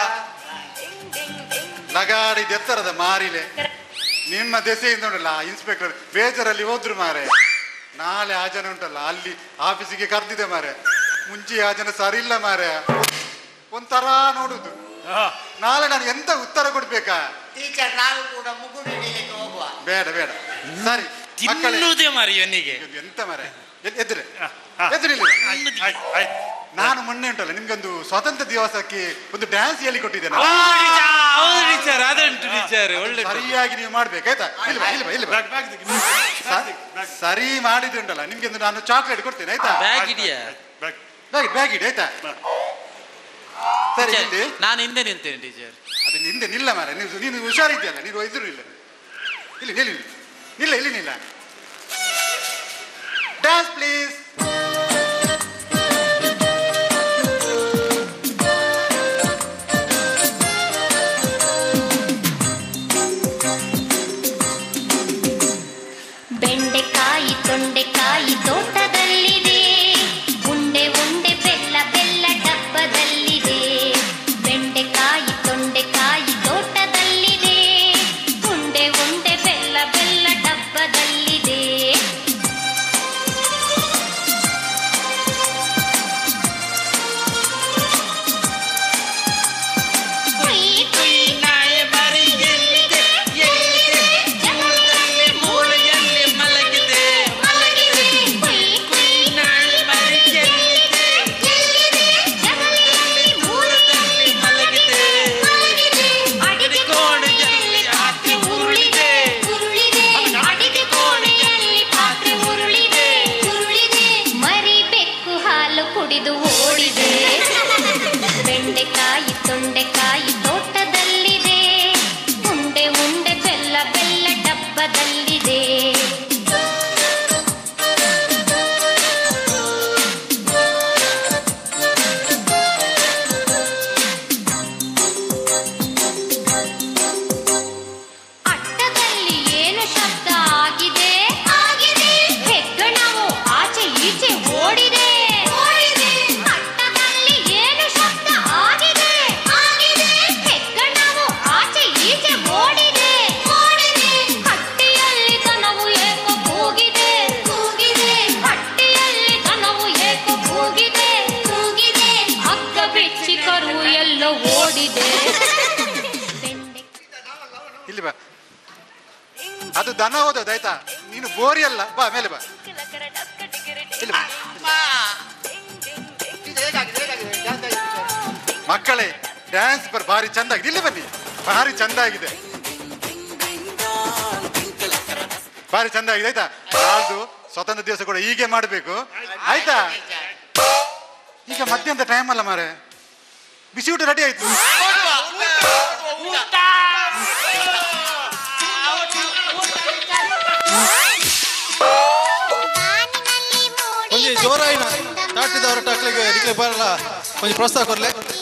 S5: ನಗಾಡಿದ ಎತ್ತರದ ಮಾರಿಲೆ ನಿಮ್ಮ ದೆಸೆಯಿಂದ ಉಂಟಲ್ಲ ಇನ್ಸ್ಪೆಕ್ಟರ್ ಬೇಜಾರಲ್ಲಿ ಹೋದ್ರು ಮಾರೆ ನಾಳೆ ಆ ಜನ ಉಂಟಲ್ಲ ಅಲ್ಲಿ ಆಫೀಸಿಗೆ ಕರೆದಿದೆ ಮಾರೆ ಮುಂಚೆ ಆ ಜನ ಸರಿ ಇಲ್ಲ ಮಾರೆ ಒಂಥರ ನೋಡುದು ನಾಳೆ ನಾನು ಎಂತ ಉತ್ತರ ಕೊಡ್ಬೇಕಾ
S6: ಟೀಚರ್ ನಾವು ಕೂಡ ಮುಗುಡು ಹಿಡಿಲಿಕ್ಕೆ ಹೋಗುವ
S5: ಬೇಡ ಬೇಡ ಸರಿ ಮಕ್ಕಳೇ
S4: ತಿನ್ನುವುದೇ ಮಾರಿ ಇವನಿಗೆ
S5: ಇದು ಎಂತ ಮಾರೆ ಎದ್- ಎದ್ರೆ
S3: ಹಾ.
S5: ಎದ್ರಿಲ್ಲ
S3: ಆಯ್ತು ಆಯ್ತು
S5: ನಾನು ಮೊನ್ನೆ ಉಂಟಲ್ಲ ನಿಮ್ಗೊಂದು ಸ್ವಾತಂತ್ರ್ಯ ದಿವಸಕ್ಕೆ ಒಂದು ಡ್ಯಾನ್ಸ್ ಹೇಳಿ ಕೊಟ್ಟಿದ್ದೇನೆ
S4: ಹೌದು ಟೀಚರ್ ಅದುಂಟು ಟೀಚರ್ ಒಳ್ಳೆ
S5: ಸರಿಯಾಗಿ ನೀವು ಮಾಡ್ಬೇಕು ಆಯ್ತಾ ಇಲ್ವಾ ಇಲ್ವಾ ಇಲ್ವಾ
S3: ಬ್ಯಾಗ್ ಬ್ಯಾಗ್ ತೆಗಿ
S5: ಸ- ಸರಿ ಮಾಡಿದ್ರುಂಟಲ್ಲ ನಿಮ್ಗೆ ಒಂದು ನಾನು ಚಾಕ್ಲೇಟ್ ಕೊಡ್ತೇನೆ ಆಯ್ತಾ
S4: ಬ್ಯಾಗ್ ಇದೆಯಾ
S3: ಬ್ಯಾಗ್
S5: ಬ್ಯಾಗ್ ಬ್ಯಾಗ್ ಇಡಿ ಆಯ್ತಾ ಸರಿ ಇಲ್ಲಿ
S4: ನಾನು ಹಿಂದೆ ನಿಲ್ತೇನೆ ಟೀಚರ್
S5: ಅದು ನಿಂದೆ ನಿಲ್ಲ ಮಾರ ನೀವು ನೀನು ಹುಷಾರಿದ್ಯಲ್ಲ ನೀನು ಎದುರು ಇಲ್ಲ ಇಲ್ಲಿ ನಿಲ್ಲಿ ನಿಲ್ಲ ಇಲ್ಲಿ ನಿಲ್ಲ ಡ್ಯಾನ್ಸ್ ಪ್ಲೀಸ್
S2: ಬೆಂಡೆಕಾಯಿ ತೊಂಡೆಕಾಯಿ ತೋಟದಲ್ಲಿದೆ ಉಂಡೆ ಉಂಡೆ ಬೆಲ್ಲ ಬೆಲ್ಲ ಡಬ್ಬದಲ್ಲಿದೆ ಬೆಂಡೆಕಾಯಿ ತೊಂಡೆಕಾಯಿ ತೋಟದಲ್ಲಿದೆ ಉಂಡೆ ಉಂಡೆ ಬೆಲ್ಲ ಬೆಲ್ಲ ಡಬ್ಬದಲ್ಲಿದೆ ಕುಯ್ ಕುಯ್
S4: ನಾಯಿ ಮರಿ ಎಲ್ಲಿದೆ ಎಲ್ಲಿದೆ ಮೂರದಲ್ಲಿ ಮೂಲೆಯಲ್ಲಿ ಮಲಗಿದೆ
S2: ಮಲಗಿದೆ ಕುಯ್ ಕುಯ್
S4: ನಾಯಿ ಮರಿ ಎಲ್ಲಿದೆ
S2: ಜಗಲಿಯಲ್ಲಿ ಮೂರದಲ್ಲಿ
S4: ಮಲಗಿದೆ
S2: ಮಲಗಿದೆ ಅಡಿಗೆ ಕೋಣೆಯಲ್ಲಿ ಪಾತ್ರೆ ಉರುಳಿದೆ ಉರುಳಿದೆ ಅಡಿಗೆ ಕೋಣೆಯಲ್ಲಿ ಪಾತ್ರೆ ಉರುಳಿದೆ ಉರುಳಿದೆ ಮರಿ ಬೆಕ್ಕು ಹಾಲು ಕುಡಿದು ಓಡಿದೆ ಬೆಂಡೆಕಾಯಿ ತೊಂಡೆಕಾಯಿ ತೋಟದಲ್ಲಿದೆ ಉಂಡೆ ಉಂಡೆ ಬೆಲ್ಲ ಬೆಲ್ಲ ಡಬ್ಬದಲ್ಲಿದೆ ಅಟ್ಟದಲ್ಲಿ ಏನು ಶಬ್ದ ಆಗಿದೆ ಆಗಿದೆ ಹೆಗ್ಗಣವು ಆಚೆ ಈಚೆ ಓಡಿದೆ ಓಡಿದೆ ಅಟ್ಟದಲ್ಲಿ ಏನು ಶಬ್ದ ಆಗಿದೆ ಆಗಿದೆ ಹೆಗ್ಗಣವು ಆಚೆ ಈಚೆ ಓಡಿದೆ ಓಡಿದೆ ಹಟ್ಟಿಯಲ್ಲಿ
S5: ಇಲ್ಲಿ ಬಾ ಅದು ದನ ಹೋದದ್ದು ಆಯ್ತಾ ನೀನು ಬೋರಿ ಅಲ್ಲ ಬಾ ಮೇಲೆ ಬಾ ಇಲ್ಲಿ ಬಾ
S7: ಇದು ಹೇಗಾಗಿದೆ ಹೇಗಾಗಿದೆ ಡ್ಯಾನ್ಸ್ ಆಗಿದೆ teacher.
S5: ಮಕ್ಕಳೇ ಡ್ಯಾನ್ಸ್ ಬರ್ ಭಾರಿ ಚಂದ ಆಗಿದೆ ಇಲ್ಲಿ ಬನ್ನಿ ಭಾರಿ ಚಂದ ಆಗಿದೆ ಭಾರಿ ಚಂದ ಆಗಿದೆ ಆಯ್ತಾ ನಾಳ್ದು ಸ್ವತಂತ್ರ ದಿವಸ ಕೂಡ ಹೀಗೆ ಮಾಡಬೇಕು ಆಯ್ತಾ ಈಗ ಮಧ್ಯಾಹ್ನದ ಟೈಮ್ ಅಲ್ಲ ಮಾರೆ ಬಿಸಿ ಊಟ ರೆಡಿ ಆಯ್ತು
S1: ಒಂಜಿ ಜೋರಾಯಿನ ತಾಟಿದ ಹೊರಟಾಕ್ಲಿಕ್ಕೆ ದಿಕ್ಲಿಗೆ ಬರಲ್ಲ ಒಂಜಿ ಪ್ರೋತ್ಸಾಹ ಕೊರ್ಲೆ